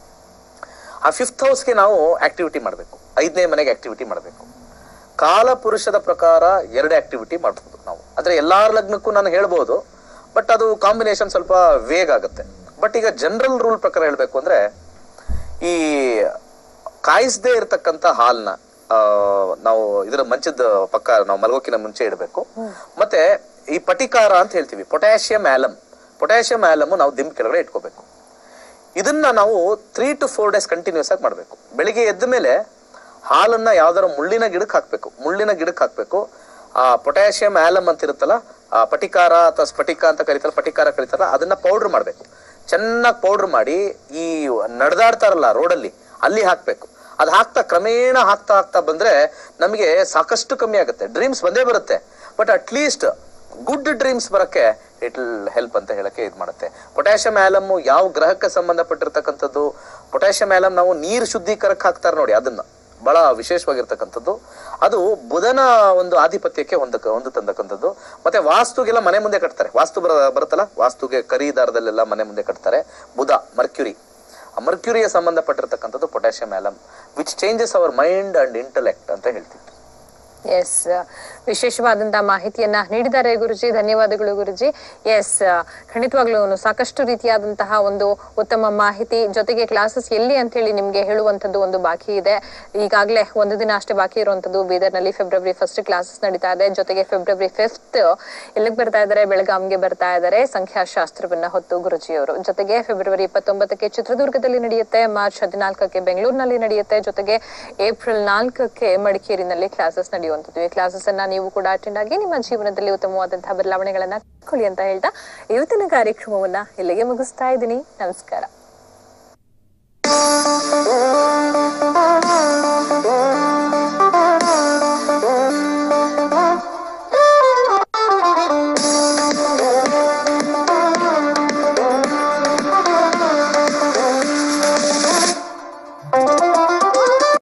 ಆ ಫಿಫ್ತ್ ಹೌಸ್ಗೆ ನಾವು ಆಕ್ಟಿವಿಟಿ ಮಾಡಬೇಕು ಐದನೇ ಮನೆಗೆ ಆಕ್ಟಿವಿಟಿ ಮಾಡಬೇಕು ಕಾಲ ಪುರುಷದ ಪ್ರಕಾರ ಎರಡು ಆಕ್ಟಿವಿಟಿ ಮಾಡ್ಬೋದು ನಾವು ಅಂದ್ರೆ ಎಲ್ಲಾರ ಲಗ್ನಕ್ಕೂ ನಾನು ಹೇಳ್ಬೋದು ಬಟ್ ಅದು ಕಾಂಬಿನೇಷನ್ ಸ್ವಲ್ಪ ವೇಗ್ ಆಗುತ್ತೆ ಬಟ್ ಈಗ ಜನರಲ್ ರೂಲ್ ಪ್ರಕಾರ ಹೇಳ್ಬೇಕು ಅಂದ್ರೆ ಈ ಕಾಯಿಸದೇ ಇರತಕ್ಕಂತ ಹಾಲ್ನ ಆ, ನಾವು ಇದರ ಮಂಚದ ಪಕ್ಕ ನಾವು ಮಲಗೋಕಿನ ಮುಂಚೆ ಇಡಬೇಕು ಮತ್ತೆ ಈ ಪಟಿಕಾರ ಅಂತ ಹೇಳ್ತೀವಿ ಪೊಟ್ಯಾಷಿಯಂ ಆಲಮ್ ಪೊಟ್ಯಾಷಿಯಂ ಆಲಮ್ ನಾವು ದಿಂಬ್ ಕೆಳಗಡೆ ಇಟ್ಕೋಬೇಕು ಇದನ್ನ ನಾವು three to four days continuous ಆಗಿ ಮಾಡಬೇಕು ಬೆಳಿಗ್ಗೆ ಎದ್ದ ಮೇಲೆ ಹಾಲನ್ನ ಯಾವ್ದಾರ ಮುಳ್ಳಿನ ಗಿಡಕ್ಕೆ ಹಾಕ್ಬೇಕು ಮುಳ್ಳಿನ ಗಿಡಕ್ಕೆ ಹಾಕ್ಬೇಕು ಆ ಪೊಟ್ಯಾಷಿಯಂ ಆಲಮ್ ಅಂತ ಇರುತ್ತಲ್ಲ ಆ ಪಟಿಕಾರ ಅಥವಾ ಸ್ಫಟಿಕ ಅಂತ ಕರೀತಾರ ಪಟಿಕಾರ ಕರೀತಾರ ಅದನ್ನ ಪೌಡರ್ ಮಾಡಬೇಕು ಚೆನ್ನಾಗಿ ಪೌಡರ್ ಮಾಡಿ ಈ ನಡೆದಾಡ್ತಾರಲ್ಲ ರೋಡಲ್ಲಿ ಅಲ್ಲಿ ಹಾಕ್ಬೇಕು ಅದು ಹಾಕ್ತಾ ಕ್ರಮೇಣ ಹಾಕ್ತಾ ಹಾಕ್ತಾ ಬಂದ್ರೆ ನಮಗೆ ಸಾಕಷ್ಟು ಕಮ್ಮಿ ಆಗುತ್ತೆ ಡ್ರೀಮ್ಸ್ ಬಂದೇ ಬರುತ್ತೆ ಬಟ್ ಅಟ್ಲೀಸ್ಟ್ ಗುಡ್ ಡ್ರೀಮ್ಸ್ ಬರಕ್ಕೆ ಇಟ್ ವಿಲ್ ಹೆಲ್ಪ್ ಅಂತ ಹೇಳಕ್ಕೆ ಇದು ಮಾಡುತ್ತೆ ಪೊಟ್ಯಾಷಿಯಂ ಆಲಮ್ ಯಾವ ಗ್ರಹಕ್ಕೆ ಸಂಬಂಧಪಟ್ಟಿರ್ತಕ್ಕಂಥದ್ದು ಪೊಟ್ಯಾಷಿಯಂ ಆಲಮ್ ನಾವು ನೀರು ಶುದ್ಧೀಕರಕ್ಕೆ ಹಾಕ್ತಾರೆ ನೋಡಿ ಅದನ್ನ ಬಹಳ ವಿಶೇಷವಾಗಿರ್ತಕ್ಕಂಥದ್ದು ಅದು ಬುಧನ ಒಂದು ಆಧಿಪತ್ಯಕ್ಕೆ ಹೊಂದಕ ಹೊಂದು ತಂದಕ್ಕಂಥದ್ದು ಮತ್ತೆ ವಾಸ್ತುಗೆಲ್ಲ ಮನೆ ಮುಂದೆ ಕಟ್ತಾರೆ ವಾಸ್ತು ಬರ ಬರುತ್ತಲ್ಲ ವಾಸ್ತುಗೆ ಕರಿ ದಾರದಲ್ಲೆಲ್ಲ ಮನೆ ಮುಂದೆ ಕಟ್ತಾರೆ ಬುಧ ಮರ್ಕ್ಯುರಿ ಆ ಮರ್ಕ್ಯುರಿಗೆ ಸಂಬಂಧಪಟ್ಟಿರ್ತಕ್ಕಂಥದ್ದು potassium alum which changes our mind and intellect ಅಂತ ಹೇಳ್ತೀವಿ ಎಸ್ ವಿಶೇಷವಾದಂತಹ ಮಾಹಿತಿಯನ್ನ ನೀಡಿದ್ದಾರೆ ಗುರುಜಿ ಧನ್ಯವಾದಗಳು ಗುರುಜಿ ಎಸ್ ಖಂಡಿತವಾಗ್ಲೂ ಸಾಕಷ್ಟು ರೀತಿಯಾದಂತಹ ಒಂದು ಉತ್ತಮ ಮಾಹಿತಿ ಜೊತೆಗೆ ಕ್ಲಾಸಸ್ ಎಲ್ಲಿ ಅಂತ ಹೇಳಿ ನಿಮ್ಗೆ ಹೇಳುವಂತದ್ದು ಒಂದು ಬಾಕಿ ಇದೆ ಈಗಾಗಲೇ ಒಂದು ದಿನ ಅಷ್ಟೇ ಬಾಕಿ ಇರುವಂತದ್ದು ಬೀದರ್ನಲ್ಲಿ ಫೆಬ್ರವರಿ ಫಸ್ಟ್ ಕ್ಲಾಸಸ್ ನಡೀತಾ ಇದೆ ಜೊತೆಗೆ ಫೆಬ್ರವರಿ ಫಿಫ್ತ್ ಎಲ್ಲಿಗೆ ಬರ್ತಾ ಇದ್ದಾರೆ ಬೆಳಗಾಂಗೆ ಬರ್ತಾ ಇದ್ದಾರೆ ಸಂಖ್ಯಾಶಾಸ್ತ್ರವನ್ನ ಹೊತ್ತು ಗುರುಜಿಯವರು ಜೊತೆಗೆ ಫೆಬ್ರವರಿ ಇಪ್ಪತ್ತೊಂಬತ್ತಕ್ಕೆ ಚಿತ್ರದುರ್ಗದಲ್ಲಿ ನಡೆಯುತ್ತೆ ಮಾರ್ಚ್ ಹದಿನಾಲ್ಕಕ್ಕೆ ಬೆಂಗಳೂರಿನಲ್ಲಿ ನಡೆಯುತ್ತೆ ಜೊತೆಗೆ ಏಪ್ರಿಲ್ ನಾಲ್ಕಕ್ಕೆ ಮಡಿಕೇರಿನಲ್ಲಿ ಕ್ಲಾಸಸ್ ನಡೆಯುವಂಥದ್ದು ಈ ಕ್ಲಾಸಸ್ ಅನ್ನ ನೀವು ಕೂಡ ಅಟೆಂಡ್ ಆಗಿ ನಿಮ್ಮ ಜೀವನದಲ್ಲಿ ಉತ್ತಮವಾದಂತಹ ಬದಲಾವಣೆಗಳನ್ನ ಕೊಳ್ಳಿ ಅಂತ ಹೇಳ್ತಾ ಇವತ್ತಿನ ಕಾರ್ಯಕ್ರಮವನ್ನ ಇಲ್ಲಿಗೆ ಮುಗಿಸ್ತಾ ಇದ್ದೀನಿ ನಮಸ್ಕಾರ